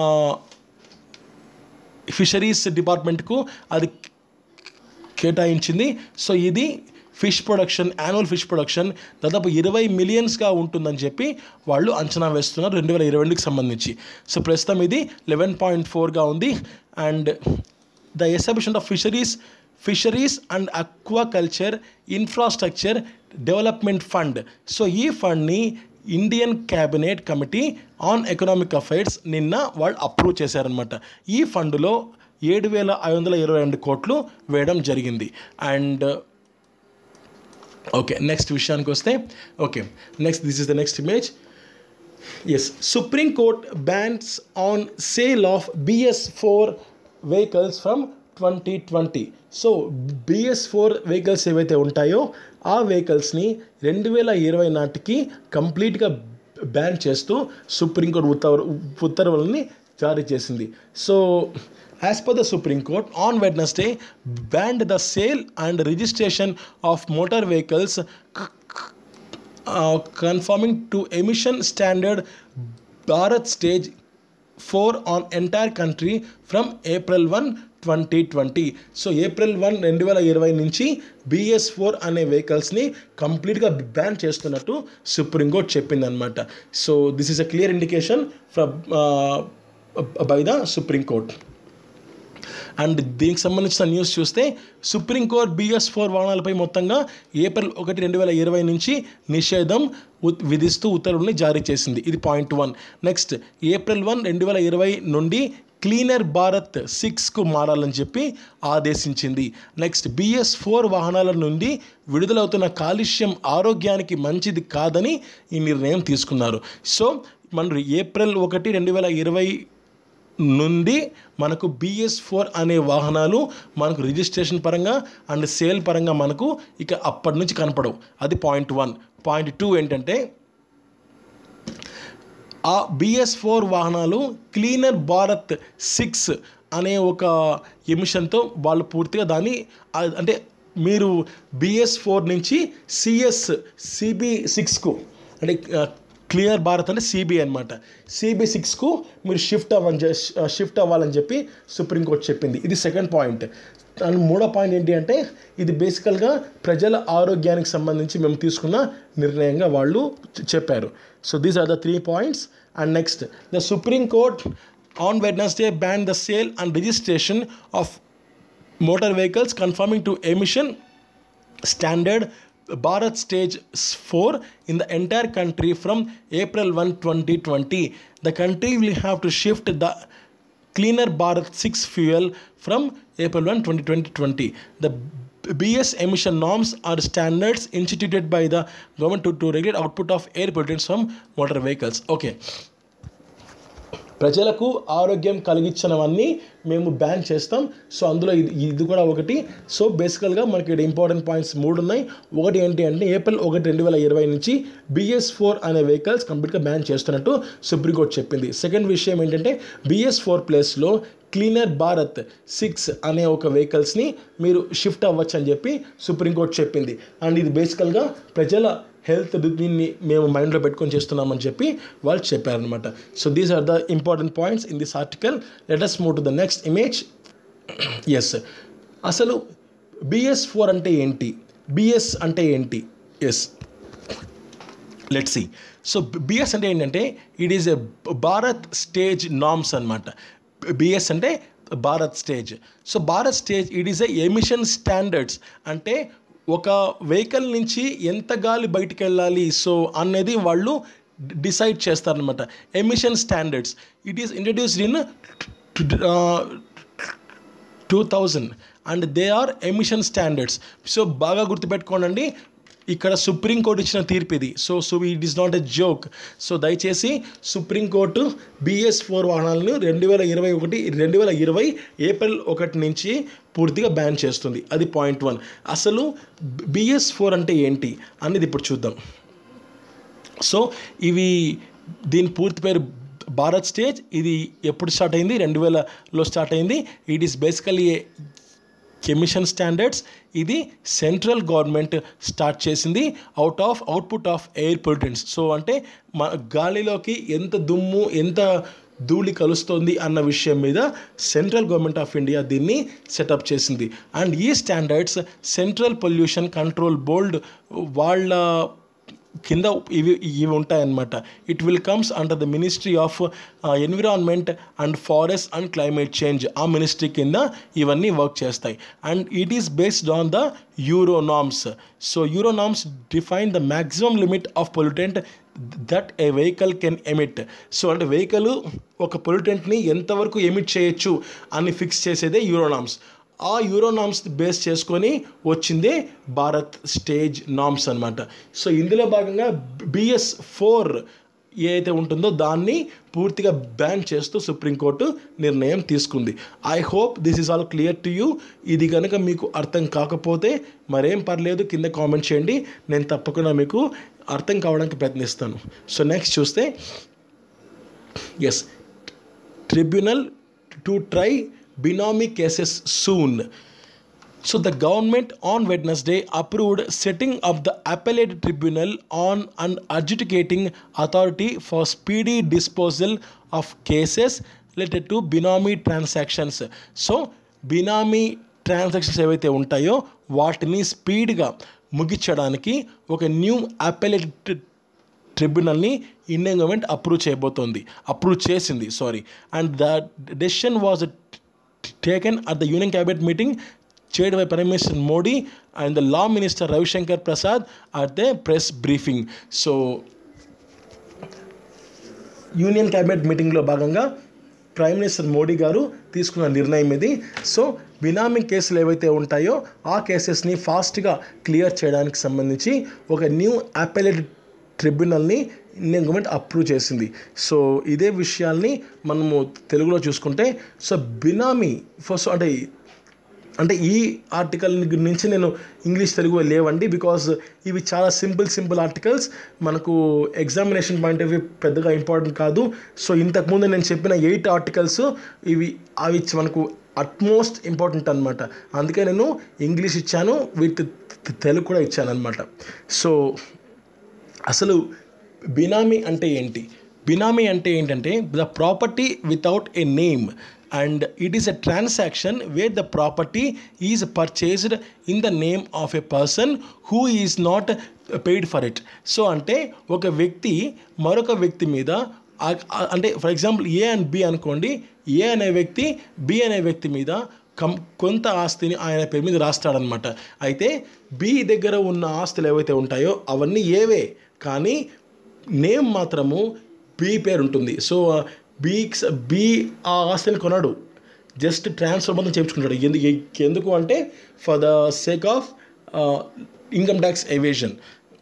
ఫిషరీస్ డిపార్ట్మెంట్కు అది కేటాయించింది సో ఇది fish production annual fish production దాదాపు ఇరవై మిలియన్స్గా ఉంటుందని చెప్పి వాళ్ళు అంచనా వేస్తున్నారు రెండు వేల ఇరవై రెండుకి సంబంధించి సో ప్రస్తుతం ఇది లెవెన్ పాయింట్ ఫోర్గా ఉంది and the establishment of fisheries fisheries and aquaculture infrastructure development fund so ఈ ఫండ్ని Indian cabinet committee on economic affairs నిన్న వాళ్ళు అప్రూవ్ చేశారనమాట ఈ ఫండ్లో ఏడు వేల ఐదు వందల ఇరవై రెండు కోట్లు వేయడం జరిగింది అండ్ ఓకే నెక్స్ట్ విషయానికి వస్తే okay next this is the next image yes Supreme Court bans on sale of BS four vehicles from twenty twenty so BS four vehicles ఏవైతే ఉంటాయో ఆ వెహికల్స్ని రెండు వేల ఇరవై నాటికి కంప్లీట్గా బ్యాన్ చేస్తూ సుప్రీంకోర్టు ఉత్తర్వు ఉత్తర్వులని జారీ చేసింది so as per the Supreme Court on Wednesday banned the sale and registration of motor vehicles conforming to emission standard Bharat stage four on entire country from April one twenty twenty so April one రెండు వేల ఇరవై నుంచి BS four అనే వెహికల్స్ని కంప్లీట్గా ban చేస్తున్నట్టు Supreme Court చెప్పిందనమాట so this is a clear indication from by the Supreme Court and దీనికి సంబంధించిన న్యూస్ చూస్తే సుప్రీంకోర్టు బిఎస్ ఫోర్ వాహనాలపై మొత్తంగా ఏప్రిల్ ఒకటి రెండు వేల ఇరవై నుంచి నిషేధం ఉత్- విధిస్తూ ఉత్తర్వుల్ని జారీ చేసింది ఇది point one next April one రెండు వేల ఇరవై నుండి క్లీనర్ భారత్ సిక్స్కు మారాలని చెప్పి ఆదేశించింది నెక్స్ట్ బిఎస్ ఫోర్ వాహనాల నుండి విడుదలవుతున్న కాలుష్యం ఆరోగ్యానికి మంచిది కాదని ఈ నిర్ణయం తీసుకున్నారు సో మన ఏప్రిల్ ఒకటి రెండు వేల ఇరవై నుండి మనకు బిఎస్ ఫోర్ అనే వాహనాలు మనకు రిజిస్ట్రేషన్ పరంగా అండ్ సేల్ పరంగా మనకు ఇక అప్పటి నుంచి కనపడవు అది పాయింట్ వన్ పాయింట్ టూ ఏంటంటే ఆ బిఎస్ ఫోర్ వాహనాలు క్లీనర్ భారత్ సిక్స్ అనే ఒక ఎమిషన్తో వాళ్ళు పూర్తిగా దాన్ని ఆ- అంటే మీరు బిఎస్ ఫోర్ నుంచి సిఎస్ సిబి సిక్స్కు అంటే క్లియర్ భారత్ అంటే సిబి అనమాట సిబి సిక్స్కు మీరు షిఫ్ట్ అవ్వని చె- షిఫ్ట్ అవ్వాలని చెప్పి సుప్రీంకోర్టు చెప్పింది ఇది సెకండ్ పాయింట్ అండ్ మూడో పాయింట్ ఏంటి అంటే ఇది బేసికల్గా ప్రజల ఆరోగ్యానికి సంబంధించి మేము తీసుకున్న నిర్ణయంగా వాళ్ళు చె- చెప్పారు so these are the three points and next the Supreme Court on Wednesday ban the sale and registration of motor vehicles conforming to emission standard Bharat stage 4 in the entire country from April 1 2020 the country will have to shift the cleaner Bharat 6 fuel from April 1 2020 the BS emission norms are standards instituted by the government to, to regulate output of air pollutants from motor vehicles okay ప్రజలకు ఆరోగ్యం కలిగించినవన్నీ మేము ban చేస్తాం so అందులో ఇది ఇది కూడా ఒకటి so బేసికల్గా మనకి ఇక్కడ ఇంపార్టెంట్ పాయింట్స్ మూడు ఉన్నాయి ఒకటి ఏంటి అంటే ఏప్రిల్ ఒకటి రెండు వేల ఇరవై నుంచి బిఎస్ ఫోర్ అనే వెహికల్స్ కంప్లీట్గా బ్యాన్ చేస్తున్నట్టు సుప్రీంకోర్టు చెప్పింది సెకండ్ విషయం ఏంటంటే బిఎస్ ఫోర్ ప్లేస్లో క్లీనర్ భారత్ సిక్స్ అనే ఒక వెహికల్స్ని మీరు షిఫ్ట్ అవ్వచ్చు అని చెప్పి సుప్రీంకోర్టు చెప్పింది అండ్ ఇది బేసికల్గా ప్రజల హెల్త్ దీన్ని మేము మైండ్లో పెట్టుకొని చేస్తున్నామని చెప్పి వాళ్ళు చెప్పారనమాట so these are the important points in this article let us move to the next image yes అసలు బిఎస్ ఫోర్ అంటే ఏంటి బిఎస్ అంటే ఏంటి yes let see so BS అంటే ఏంటంటే it is a Bharat stage norms అనమాట బిఎస్ అంటే Bharat stage so Bharat stage it is a emission standards అంటే ఒక వెహికల్ నుంచి ఎంత గాలి బయటికి వెళ్ళాలి సో అనేది వాళ్ళు డిసైడ్ చేస్తారనమాట emission standards it is introduced in two thousand and they are emission standards so బాగా గుర్తుపెట్టుకోండి ఇక్కడ సుప్రీంకోర్టు ఇచ్చిన తీర్పు ఇది so so it is not a joke so దయచేసి సుప్రీంకోర్టు బిఎస్ ఫోర్ వాహనాలను రెండు వేల ఇరవై ఒకటి రెండు వేల ఇరవై ఏప్రిల్ ఒకటి నుంచి పూర్తిగా బ్యాన్ చేస్తుంది అది పాయింట్ వన్ అసలు బిఎస్ ఫోర్ అంటే ఏంటి అనేది ఇప్పుడు చూద్దాం సో ఇవి దీని పూర్తి పేరు భారత్ స్టేజ్ ఇది ఎప్పుడు స్టార్ట్ అయింది రెండు వేలలో స్టార్ట్ అయింది it is basically emission standards ఇది సెంట్రల్ గవర్నమెంట్ స్టార్ట్ చేసింది out of output of air pollutants so అంటే మన గాలిలోకి ఎంత దుమ్ము ఎంత ధూళి కలుస్తోంది అన్న విషయం మీద సెంట్రల్ గవర్నమెంట్ ఆఫ్ ఇండియా దీన్ని సెటప్ చేసింది అండ్ ఈ standards central pollution control board వాళ్ళ కింద ఇవి ఇవి ఉంటాయన్నమాట it will comes under the ministry of environment and forest and climate change ఆ మినిస్ట్రీ కింద ఇవన్నీ వర్క్ చేస్తాయి and it is based on the euro norms so euro norms define the maximum limit of pollutant that a vehicle can emit so అంటే vehicle ఒక పొల్యూటెంట్ని ఎంతవరకు emit చేయొచ్చు అని ఫిక్స్ చేసేదే యూరోనామ్స్ ఆ యూరో నామ్స్ బేస్ చేసుకొని వచ్చిందే భారత్ స్టేజ్ నామ్స్ అనమాట సో ఇందులో భాగంగా బిఎస్ ఫోర్ ఏ అయితే ఉంటుందో దాన్ని పూర్తిగా బ్యాన్ చేస్తూ సుప్రీంకోర్టు నిర్ణయం తీసుకుంది I hope this is all clear to you ఇది కనుక మీకు అర్థం కాకపోతే మరేం పర్లేదు కింద కామెంట్ చేయండి నేను తప్పకుండా మీకు అర్థం కావడానికి ప్రయత్నిస్తాను సో నెక్స్ట్ చూస్తే yes tribunal to try benami cases soon So the government on Wednesday approved setting up the appellate tribunal on an adjudicating authority for speedy disposal of cases related to benami transactions so benami transactions ఏవైతే ఉంటాయో వాటిని స్పీడ్గా ముగించడానికి ఒక new appellate ట్రిబ్యునల్ని Indian government approve చేయబోతోంది approve చేసింది sorry and the decision was taken at the union cabinet meeting chaired by Prime Minister Modi and the Law Minister Ravi Shankar Prasad at the press briefing. So, union cabinet మీటింగ్లో భాగంగా prime minister Modi గారు తీసుకున్న నిర్ణయం ఇది so బినామీ కేసులు ఏవైతే ఉంటాయో ఆ కేసెస్ని ఫాస్ట్గా క్లియర్ చేయడానికి సంబంధించి ఒక న్యూ అపెలేట్ ట్రిబ్యునల్ని ఇండియన్ గవర్నమెంట్ అప్రూవ్ చేసింది సో ఇదే విషయాల్ని మనము తెలుగులో చూసుకుంటే సో బినామీ ఫస్ట్ అంటే అంటే ఈ ఆర్టికల్ నుంచి నేను ఇంగ్లీష్ తెలుగు లేవండి బికాజ్ ఇవి చాలా సింపుల్ సింపుల్ ఆర్టికల్స్ మనకు ఎగ్జామినేషన్ పాయింట్ ఆఫ్ వ్యూ పెద్దగా ఇంపార్టెంట్ కాదు సో ఇంతకుముందు నేను చెప్పిన ఎయిట్ ఆర్టికల్స్ ఇవి అవి మనకు అట్మోస్ట్ ఇంపార్టెంట్ అనమాట అందుకే నేను ఇంగ్లీష్ ఇచ్చాను విత్ తెలుగు కూడా ఇచ్చాను అనమాట సో అసలు బినామీ అంటే ఏంటి బినామీ అంటే ఏంటంటే the property without a name and it is a transaction where the property is purchased in the name of a person who is not paid for it so అంటే ఒక వ్యక్తి మరొక వ్యక్తి మీద అంటే for example A and B అనుకోండి A అనే వ్యక్తి బి అనే వ్యక్తి మీద కం కొంత ఆస్తిని ఆయన పేరు మీద రాస్తాడనమాట అయితే బి దగ్గర ఉన్న ఆస్తులు ఏవైతే ఉంటాయో అవన్నీ ఏవే కానీ నేమ్ మాత్రము బి పేరు ఉంటుంది సో బీ బి ఆ ఆస్తిని కొనడు జస్ట్ ట్రాన్స్ఫర్ మాత్రం చేయించుకుంటాడు ఎందుకు ఎందుకు అంటే for the sake of income tax evasion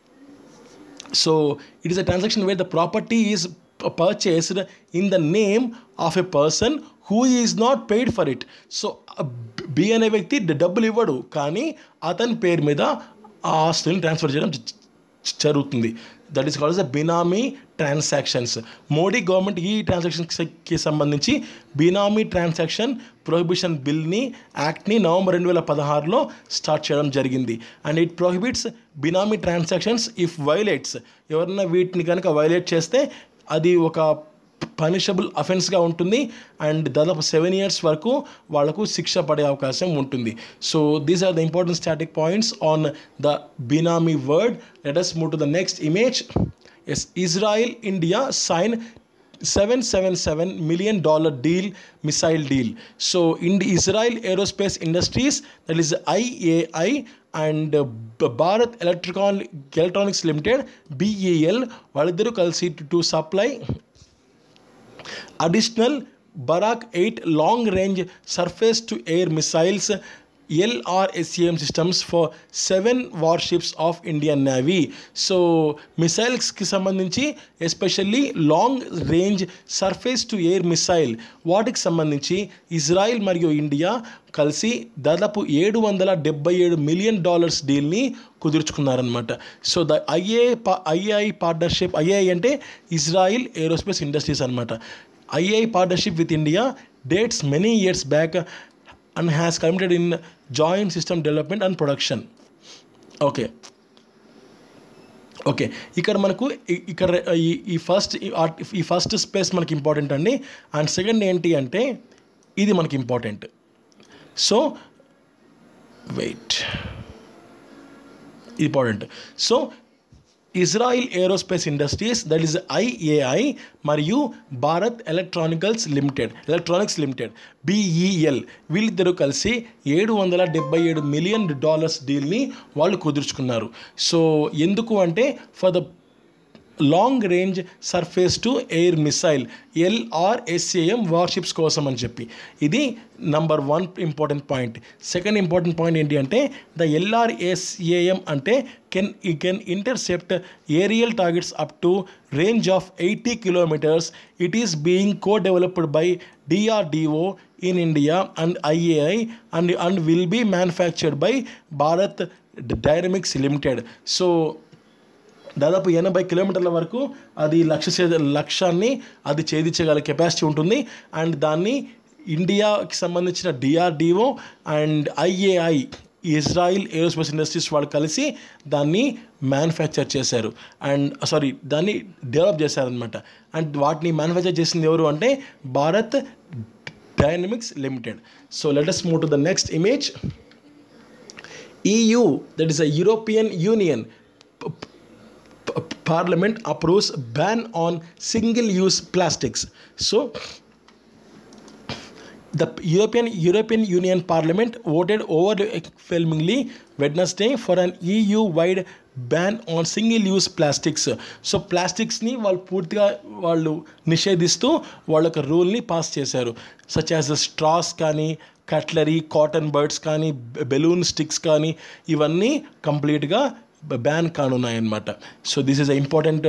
so it is a transaction where the property is purchased in the name of a person who is not paid for it so B అనే వ్యక్తి డబ్బులు ఇవ్వడు కానీ అతని పేరు మీద ఆ ఆస్తుని transfer చేయడం జరుగుతుంది that is calls the benami transactions Modi government ఈ ట్రాన్సాక్షన్స్కి సంబంధించి బినామీ ట్రాన్సాక్షన్ ప్రొహిబిషన్ బిల్ని యాక్ట్ని నవంబర్ రెండు వేల పదహారులో స్టార్ట్ చేయడం జరిగింది and it prohibits benami transactions if violates ఎవరన్నా వీటిని కనుక వైలేట్ చేస్తే అది ఒక పనిషబుల్ అఫెన్స్గా ఉంటుంది అండ్ దాదాపు సెవెన్ ఇయర్స్ వరకు వాళ్లకు శిక్ష పడే అవకాశం ఉంటుంది so these are the important static points on the benami word let us move to the next image yes Israel India sign 777 million dollar deal missile deal so in the israel aerospace industries that is iai and uh, B- bharat electricon electronics limited bel వాళ్ళిద్దరూ కలిసి to supply additional Barak 8 long range surface to air missiles LRSAM systems for seven warships of Indian Navy. So మిసైల్స్కి సంబంధించి especially long range surface to air missile వాటికి సంబంధించి Israel మరియు India కలిసి దాదాపు ఏడు వందల డెబ్బై ఏడు మిలియన్ డాలర్స్ డీల్ని కుదుర్చుకున్నారనమాట సో ద ఐఏ పా ఐఏఐ పార్ట్నర్షిప్ ఐఏఐ అంటే ఇజ్రాయిల్ ఏరోస్పేస్ ఇండస్ట్రీస్ అనమాట IAI partnership with India dates many years back and has committed in joint system development and production okay okay ఇక్కడ మనకు ఇ- ఇక్కడ ఈ ఈ ఫస్ట్ ఈ ఆర్ట్- ఈ ఫస్ట్ స్పేస్ మనకి ఇంపార్టెంట్ అండి అండ్ సెకండ్ ఏంటి అంటే ఇది మనకి important so wait important so Israel aerospace industries that is IAI మరియు Bharat electronicals limited electronics limited BEL వీళ్ళిద్దరూ కలిసి ఏడు వందల డెబ్బై ఏడు మిలియన్ డాలర్స్ డీల్ని వాళ్ళు కుదుర్చుకున్నారు సో ఎందుకు అంటే for the long range surface to air missile LRSAM warships కోసం అని చెప్పి ఇది number one important point second important point ఏంటి అంటే ద ఎల్ఆర్ఎస్ఏఎం అంటే కెన్ ఈ can intercept aerial targets up to range of eighty kilometres it is being co developed by DRDO in India and IAI and and will be manufactured by Bharat dynamics limited so దాదాపు ఎనభై కిలోమీటర్ల వరకు అది లక్ష్య ఛేద లక్ష్యాన్ని అది ఛేదించగల capacity ఉంటుంది and దాన్ని ఇండియాకి సంబంధించిన DRDO and IAI Israel aerospace industries వాళ్ళు కలిసి దాన్ని మ్యానుఫ్యాక్చర్ చేశారు అండ్ సారీ దాన్ని డెవలప్ చేశారనమాట అండ్ వాటిని మ్యానుఫ్యాక్చర్ చేసింది ఎవరు అంటే Bharat dynamics limited so let us move to the next image EU, that is a European Union, p- p- Parliament approves ban on single-use plastics. So, the European European Union Parliament voted overwhelmingly Wednesday for an EU-wide ban on single use plastics so ప్లాస్టిక్స్ని వాళ్ళు పూర్తిగా వాళ్ళు నిషేధిస్తూ వాళ్ళ ఒక రూల్ని pass చేశారు such as straws కానీ కట్లరీ కాటన్ బర్డ్స్ కానీ బెలూన్ స్టిక్స్ కానీ ఇవన్నీ కంప్లీట్గా బ్యాన్ కానున్నాయన్నమాట so this is a important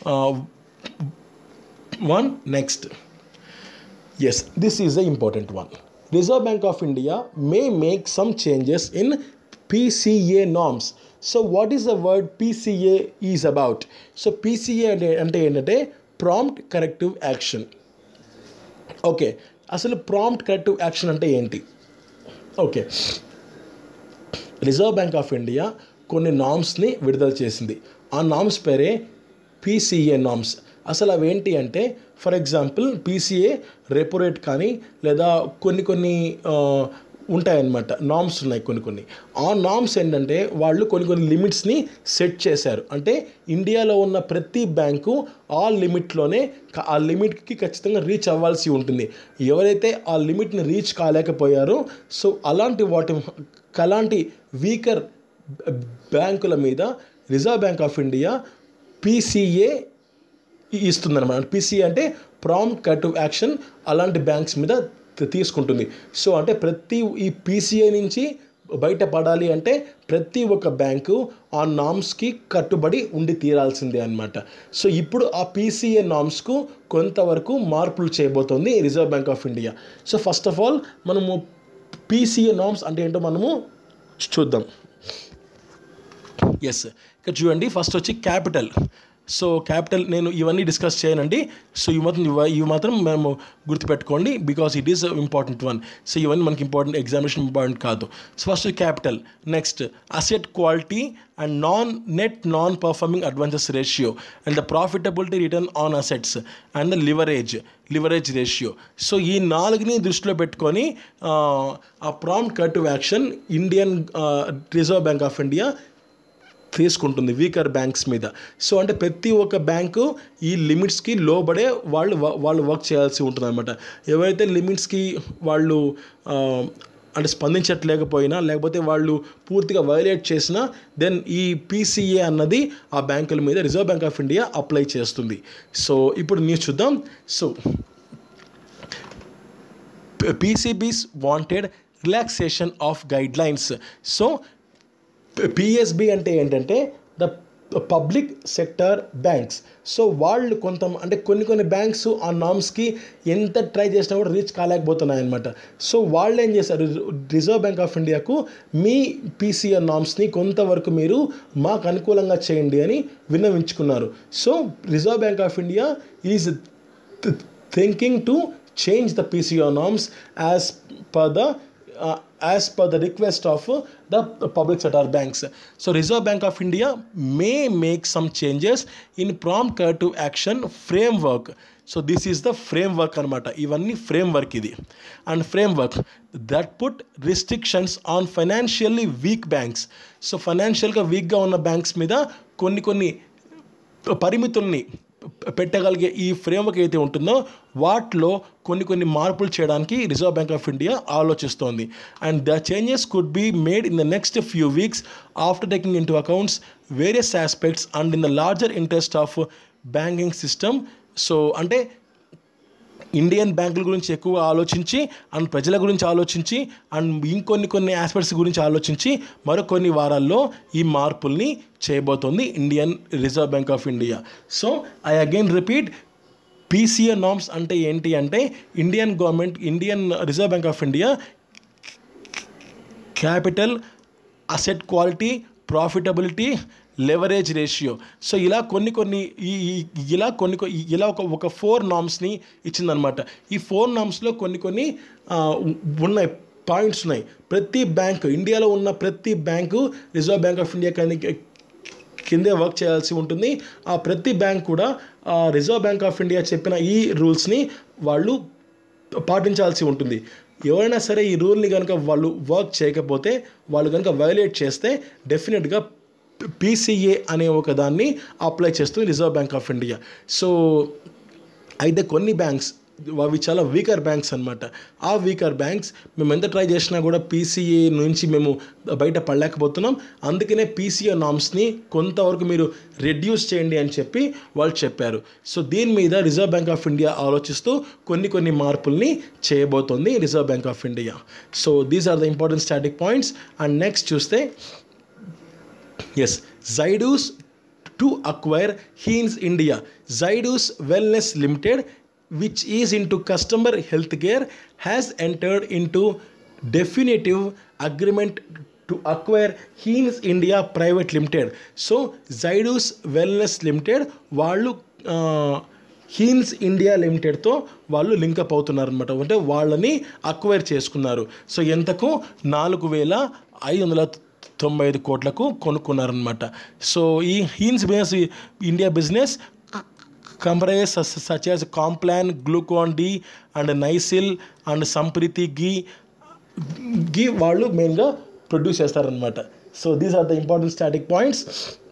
one next Yes, this is the important one. Reserve Bank of India may make some changes in PCA norms. So, what is the word PCA is about? So, PCA అంటే అంటే ఏంటంటే prompt corrective action okay అసలు prompt corrective action అంటే ఏంటి okay reserve bank of India కొన్ని నామ్స్ని విడుదల చేసింది ఆ నామ్స్ పేరే పీసీఏ నామ్స్ అసలు అవేంటి అంటే for example PCA repo rate కానీ లేదా కొన్ని కొన్ని ఆ, ఉంటాయన్నమాట నామ్స్ ఉన్నాయి కొన్ని కొన్ని ఆ నామ్స్ ఏంటంటే వాళ్ళు కొన్ని కొన్ని లిమిట్స్ని సెట్ చేశారు అంటే ఇండియాలో ఉన్న ప్రతి బ్యాంకు ఆ లిమిట్లోనే క- ఆ లిమిట్కి ఖచ్చితంగా రీచ్ అవ్వాల్సి ఉంటుంది ఎవరైతే ఆ లిమిట్ని రీచ్ కాలేకపోయారో సో అలాంటి వాటి అలాంటి వీకర్ బ్యాంకుల మీద reserve bank of India PCA ఇస్తుందన్నమాట పీసీ అంటే ప్రాంప్ట్ కరెక్టివ్ యాక్షన్ అలాంటి బ్యాంక్స్ మీద తీ- తీసుకుంటుంది సో అంటే ప్రతి ఈ పీసీఐ నుంచి బయటపడాలి అంటే ప్రతి ఒక్క బ్యాంకు ఆ నామ్స్కి కట్టుబడి ఉండి తీరాల్సిందే అనమాట సో ఇప్పుడు ఆ పీసీఏ నామ్స్కు కొంతవరకు మార్పులు చేయబోతోంది reserve bank of India so first of all మనము పీసీఏ నామ్స్ అంటే ఏంటో మనము చూద్దాం ఎస్ ఇక్కడ చూడండి ఫస్ట్ వచ్చి క్యాపిటల్ సో క్యాపిటల్ నేను ఇవన్నీ డిస్కస్ చేయనండి సో ఇవి మాత్రం ఇవ- ఇవి మాత్రం మేము గుర్తుపెట్టుకోండి because it is important one so ఇవన్నీ మనకి ఇంపార్టెంట్ ఎగ్జామినేషన్ ఇంపార్టెంట్ కాదు so first capital next asset quality and non net non performing advances ratio and the profitability return on assets and the leverage leverage ratio so ఈ నాలుగుని దృష్టిలో పెట్టుకొని ఆ, ఆ prompt corrective action Indian reserve bank of India తీసుకుంటుంది weaker banks మీద so అంటే ప్రతి ఒక్క బ్యాంకు ఈ లిమిట్స్కి లోబడే వాళ్ళు వ- వాళ్ళు వర్క్ చేయాల్సి ఉంటుంది అనమాట ఎవరైతే లిమిట్స్కి వాళ్ళు ఆ, అంటే స్పందించట్లేకపోయినా లేకపోతే వాళ్ళు పూర్తిగా వైలేట్ చేసినా దెన్ ఈ పీసీఏ అన్నది ఆ బ్యాంకుల మీద reserve bank of India apply చేస్తుంది సో ఇప్పుడు న్యూస్ చూద్దాం so PCBs wanted relaxation of guidelines so PSB అంటే ఏంటంటే the public sector banks so వాళ్ళు కొంత అంటే కొన్ని కొన్ని బ్యాంక్స్ ఆ నామ్స్కి ఎంత ట్రై చేసినా కూడా రీచ్ కాలేకపోతున్నాయి అనమాట సో వాళ్ళు ఏం చేశారు రిజర్వ్ బ్యాంక్ ఆఫ్ ఇండియాకు మీ పీసీఆర్ నామ్స్ని కొంతవరకు మీరు మాకు అనుకూలంగా చేయండి అని విన్నవించుకున్నారు so reserve bank of India is thinking to change the PCO norms as per the uh, as per the request of uh, the public sector banks. So Reserve Bank of India may make some changes in prompt corrective action framework. So this is the framework అనమాట ఇవన్నీ framework ఇది and framework that put restrictions on financially weak banks so ఫైనాన్షియల్గా వీక్గా ఉన్న banks మీద కొన్ని కొన్ని పరిమితుల్ని పెట్టగలిగే ఈ ఫ్రేమ్వర్క్ అయితే ఉంటుందో వాటిలో కొన్ని కొన్ని మార్పులు చేయడానికి రిజర్వ్ బ్యాంక్ ఆఫ్ ఇండియా ఆలోచిస్తోంది and the changes could be made in the next few weeks after taking into accounts various aspects and in the larger interest of banking system so అంటే Indian బ్యాంకుల గురించి ఎక్కువ ఆలోచించి and ప్రజల గురించి ఆలోచించి and ఇంకొన్ని కొన్ని ఆస్పెక్ట్స్ గురించి ఆలోచించి మరికొన్ని వారాల్లో ఈ మార్పుల్ని చేయబోతోంది Indian reserve bank of India so I again repeat PCA norms అంటే ఏంటి అంటే Indian government Indian reserve bank of India capital asset quality profitability leverage ratio so ఇలా కొన్ని కొన్ని ఈ ఈ- ఇలా కొన్ని కొ- ఇలా ఒక ఒక ఫోర్ నామ్స్ని ఇచ్చిందనమాట ఈ ఫోర్ నామ్స్లో కొన్ని కొన్ని ఆ, ఉ- ఉన్నాయి పాయింట్స్ ఉన్నాయి ప్రతి బ్యాంకు ఇండియాలో ఉన్న ప్రతి bank reserve bank of India కానీ కిందే వర్క్ చేయాల్సి ఉంటుంది ఆ ప్రతి బ్యాంక్ కూడా ఆ రిజర్వ్ బ్యాంక్ ఆఫ్ ఇండియా చెప్పిన ఈ రూల్స్ని వాళ్ళు పాటించాల్సి ఉంటుంది ఎవరైనా సరే ఈ రూల్ని కనుక వాళ్ళు వర్క్ చేయకపోతే వాళ్ళు కనుక వైలేట్ చేస్తే డెఫినెట్గా పీసీఏ అనే ఒక దాన్ని అప్లై చేస్తుంది reserve bank of India so అయితే కొన్ని బ్యాంక్స్ అవి చాలా వీకర్ బ్యాంక్స్ అనమాట ఆ వీకర్ బ్యాంక్స్ మేము ఎంత ట్రై చేసినా కూడా పీసీఏ నుంచి మేము బయట పడలేకపోతున్నాం అందుకనే పీసీఏ నామ్స్ని కొంతవరకు మీరు రెడ్యూస్ చేయండి అని చెప్పి వాళ్ళు చెప్పారు సో దీని మీద రిజర్వ్ బ్యాంక్ ఆఫ్ ఇండియా ఆలోచిస్తూ కొన్ని కొన్ని మార్పుల్ని చేయబోతోంది reserve bank of India so these are the important static points and next చూస్తే yes Zydus to acquire Heinz India Zydus wellness limited which is into customer health care has entered into definitive agreement to acquire Heinz India private limited so Zydus wellness limited వాళ్ళు ఆ, Heinz India లిమిటెడ్తో వాళ్ళు link up అవుతున్నారు అనమాట అంటే వాళ్ళని acquire చేసుకున్నారు so ఎంతకు నాలుగు వేల ఐదు వందల తొంభై ఐదు కోట్లకు కొనుక్కున్నారనమాట సో ఈ Heinz business India business comprise such as Complan Glucon D and Nycil and Sampriti ghee ghee వాళ్ళు మెయిన్గా ప్రొడ్యూస్ చేస్తారనమాట so these are the important static points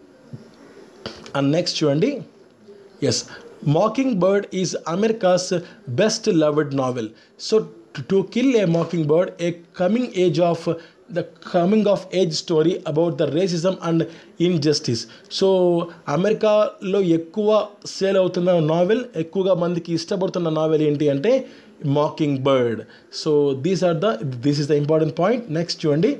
and next చూడండి yes mockingbird is America's best loved novel so to kill a mockingbird a coming age of the coming of age story about the racism and injustice so అమెరికాలో ఎక్కువ sale అవుతున్న novel ఎక్కువగా మందికి ఇష్టపడుతున్న novel ఏంటి అంటే mockingbird so these are the this is the important point next చూడండి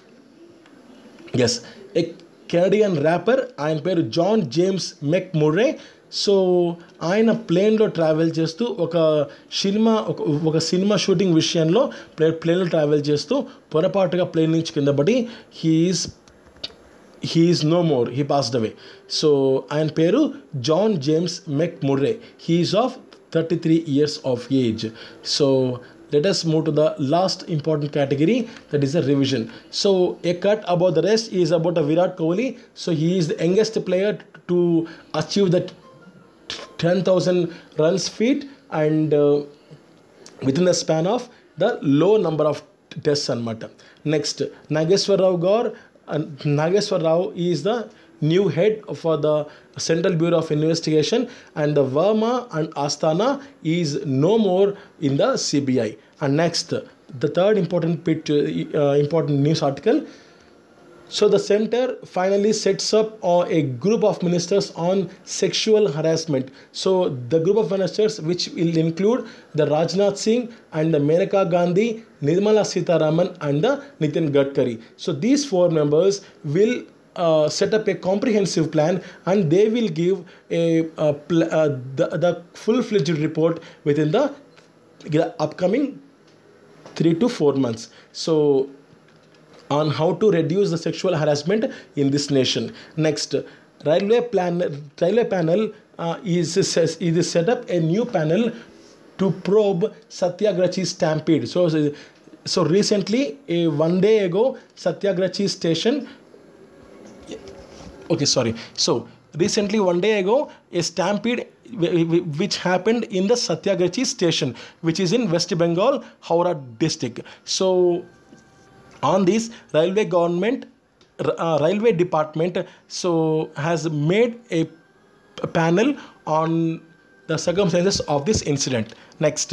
yes a Canadian rapper ఆయన పేరు John James McMurray so ఆయన ప్లేన్లో ట్రావెల్ చేస్తూ ఒక సినిమా ఒక ఒక సినిమా షూటింగ్ విషయంలో ప్లే ప్లేన్లో ట్రావెల్ చేస్తూ పొరపాటుగా ప్లేన్ నుంచి కింద పడి he's he's no more he passed away so ఆయన పేరు John James McMurray he's of thirty three years of age so let us move to the last important category that is a revision so a cut about the rest is about a virat kohli so he is the youngest player to achieve that 10000 runs feat and uh, within the span of the low number of tests అనమాట next Nageswararao Goud Nageswararao is the new head for the Central Bureau of Investigation, and the Verma and Astana is no more in the CBI. And next, the third important bit, uh, important news article. So the center finally sets up uh, a group of ministers on sexual harassment. So the group of ministers, which will include the Rajnath Singh and the Menaka Gandhi, Nirmala Sitaraman, and the Nitin Gadkari. So these four members will uh, set up a comprehensive plan and they will give a, uh pl- uh, the, the full-fledged report within the, the upcoming three to four months. So on how to reduce the sexual harassment in this nation. Next, railway plan railway panel uh, is says it is set up a new panel to probe Satyagrachi stampede. So so recently, a one day ago, Satyagrachi station. Okay, sorry. So recently, one day ago, a stampede wh- wh- which happened in the Satyagrachi station, which is in West Bengal, Howrah district. So on this railway government uh, railway department so has made a p- panel on the circumstances of this incident next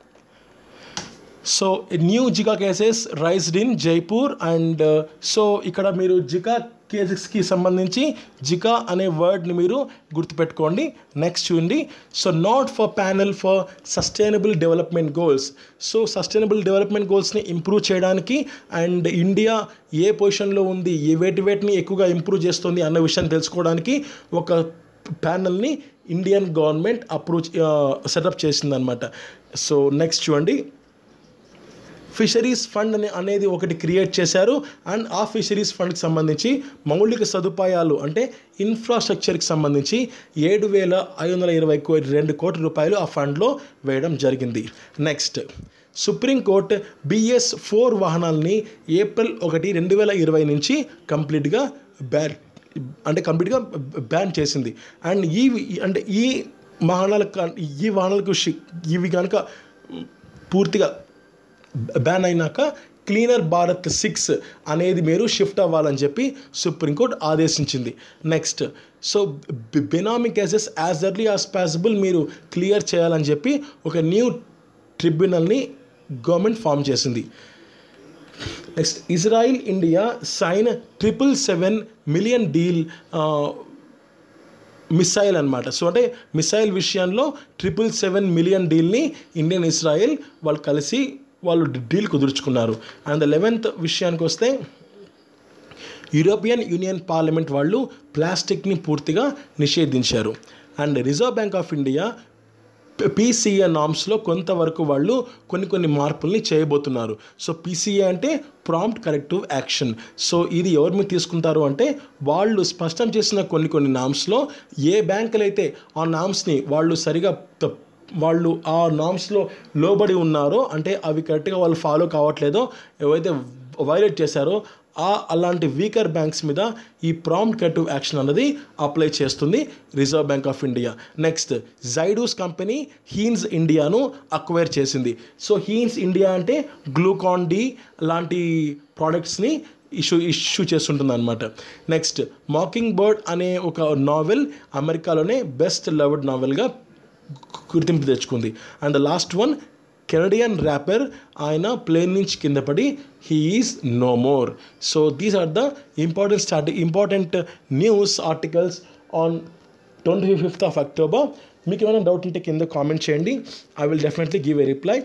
so new Zika cases raised in Jaipur and so ఇక్కడ మీరు Zika కేసెస్కి సంబంధించి Zika అనే వర్డ్ని మీరు గుర్తుపెట్టుకోండి next చూడండి so not for panel for sustainable development goals so sustainable development గోల్స్ని improve చేయడానికి and India ఏ పొజిషన్లో ఉంది ఏ వేటి వేటిని ఎక్కువగా ఇంప్రూవ్ చేస్తుంది అన్న విషయాన్ని తెలుసుకోవడానికి ఒక ప్యానల్ని ఇండియన్ గవర్నమెంట్ అప్రూవ్ సెటప్ చేసిందనమాట సో నెక్స్ట్ చూడండి ఫిషరీస్ ఫండ్ అనే అనేది ఒకటి క్రియేట్ చేశారు అండ్ ఆ ఫిషరీస్ ఫండ్కి సంబంధించి మౌలిక సదుపాయాలు అంటే ఇన్ఫ్రాస్ట్రక్చర్కి సంబంధించి ఏడు వేల ఐదు వందల ఇరవై కో రెండు కోట్ల రూపాయలు ఆ ఫండ్లో వేయడం జరిగింది నెక్స్ట్ సుప్రీంకోర్టు బిఎస్ ఫోర్ వాహనాలని ఏప్రిల్ ఒకటి రెండు వేల ఇరవై నుంచి కంప్లీట్గా బ్యాన్ అంటే కంప్లీట్గా బ్యాన్ చేసింది అండ్ ఈ అంటే ఈ వాహనాలకు ఈ వాహనాలకు షి- ఇవి కనుక పూర్తిగా బ్యాన్ అయినాక క్లీనర్ భారత్ సిక్స్ అనేది మీరు షిఫ్ట్ అవ్వాలని చెప్పి సుప్రీంకోర్టు ఆదేశించింది next so benami cases as early as possible మీరు క్లియర్ చేయాలని చెప్పి ఒక న్యూ ట్రిబ్యునల్ని గవర్నమెంట్ ఫామ్ చేసింది next Israel India sign triple seven million deal missile అనమాట సో అంటే మిసైల్ విషయంలో ట్రిపుల్ సెవెన్ మిలియన్ డీల్ని ఇండియన్ ఇజ్రాయెల్ వాళ్ళు కలిసి వాళ్ళు డీల్ కుదుర్చుకున్నారు అండ్ ద లెవెన్త్ విషయానికి వస్తే యూరోపియన్ యూనియన్ పార్లమెంట్ వాళ్ళు ప్లాస్టిక్ని పూర్తిగా నిషేధించారు and Reserve bank of India PCA నామ్స్లో కొంతవరకు వాళ్ళు కొన్ని కొన్ని మార్పుల్ని చేయబోతున్నారు సో పీసీఏ అంటే ప్రాంప్ట్ కరెక్టివ్ యాక్షన్ సో ఇది ఎవరి మీద తీసుకుంటారు అంటే వాళ్ళు స్పష్టం చేసిన కొన్ని కొన్ని నామ్స్లో ఏ బ్యాంకులు అయితే ఆ నామ్స్ని వాళ్ళు సరిగా త- వాళ్ళు ఆ నామ్స్లో లోబడి ఉన్నారో అంటే అవి కరెక్ట్గా వాళ్ళు ఫాలో కావట్లేదో ఏవైతే వైలేట్ చేశారో ఆ అలాంటి వీకర్ బ్యాంక్స్ మీద ఈ ప్రాంప్ట్ కరెక్టివ్ యాక్షన్ అన్నది అప్లై చేస్తుంది reserve bank of India next Zydus company Heinz ఇండియాను అక్వైర్ చేసింది సో హీన్స్ ఇండియా అంటే గ్లూకాన్ డి లాంటి ప్రోడక్ట్స్ని ఇష్యూ ఇష్యూ చేస్తుంటుంది అనమాట నెక్స్ట్ మాకింగ్ బర్డ్ అనే ఒక నావెల్ అమెరికాలోనే బెస్ట్ లవ్డ్ నావెల్గా గుర్తింపు తెచ్చుకుంది and the last one Canadian rapper ఆయన ప్లేన్ నుంచి కింద పడి he is no more so these are the important start important news articles on twenty fifth of October మీకు ఏమైనా డౌట్ ఉంటే కింద కామెంట్ చేయండి I will definitely give a reply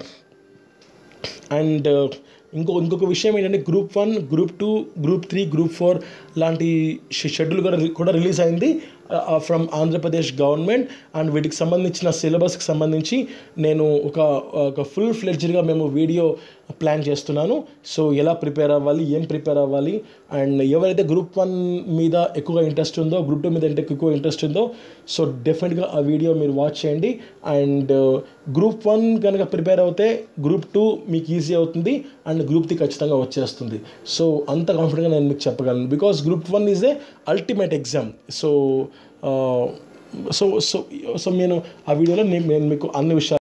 and ఇంకో ఇంకొక విషయం ఏంటంటే group one group two group three group four లాంటి షెడ్యూల్ కూడా కూడా రిలీజ్ అయింది ఫ్రమ్ ఆంధ్రప్రదేశ్ గవర్నమెంట్ అండ్ వీటికి సంబంధించిన సిలబస్కి సంబంధించి నేను ఒక ఒక ఫుల్ ఫ్లెడ్జ్డ్గా మేము వీడియో ప్లాన్ చేస్తున్నాను సో ఎలా ప్రిపేర్ అవ్వాలి ఏం ప్రిపేర్ అవ్వాలి అండ్ ఎవరైతే గ్రూప్ వన్ మీద ఎక్కువగా ఇంట్రెస్ట్ ఉందో గ్రూప్ టూ మీద అంటే ఎక్కువ ఇంట్రెస్ట్ ఉందో సో డెఫినెట్గా ఆ వీడియో మీరు వాచ్ చేయండి అండ్ గ్రూప్ వన్ కనుక ప్రిపేర్ అవుతే గ్రూప్ టూ మీకు ఈజీ అవుతుంది అండ్ గ్రూప్ త్రీ ఖచ్చితంగా వచ్చేస్తుంది సో అంత కాన్ఫిడెంట్గా నేను మీకు చెప్పగలను because group one is a ultimate exam so so so so నేను ఆ వీడియోలో నేను నేను మీకు అన్ని విషయాలు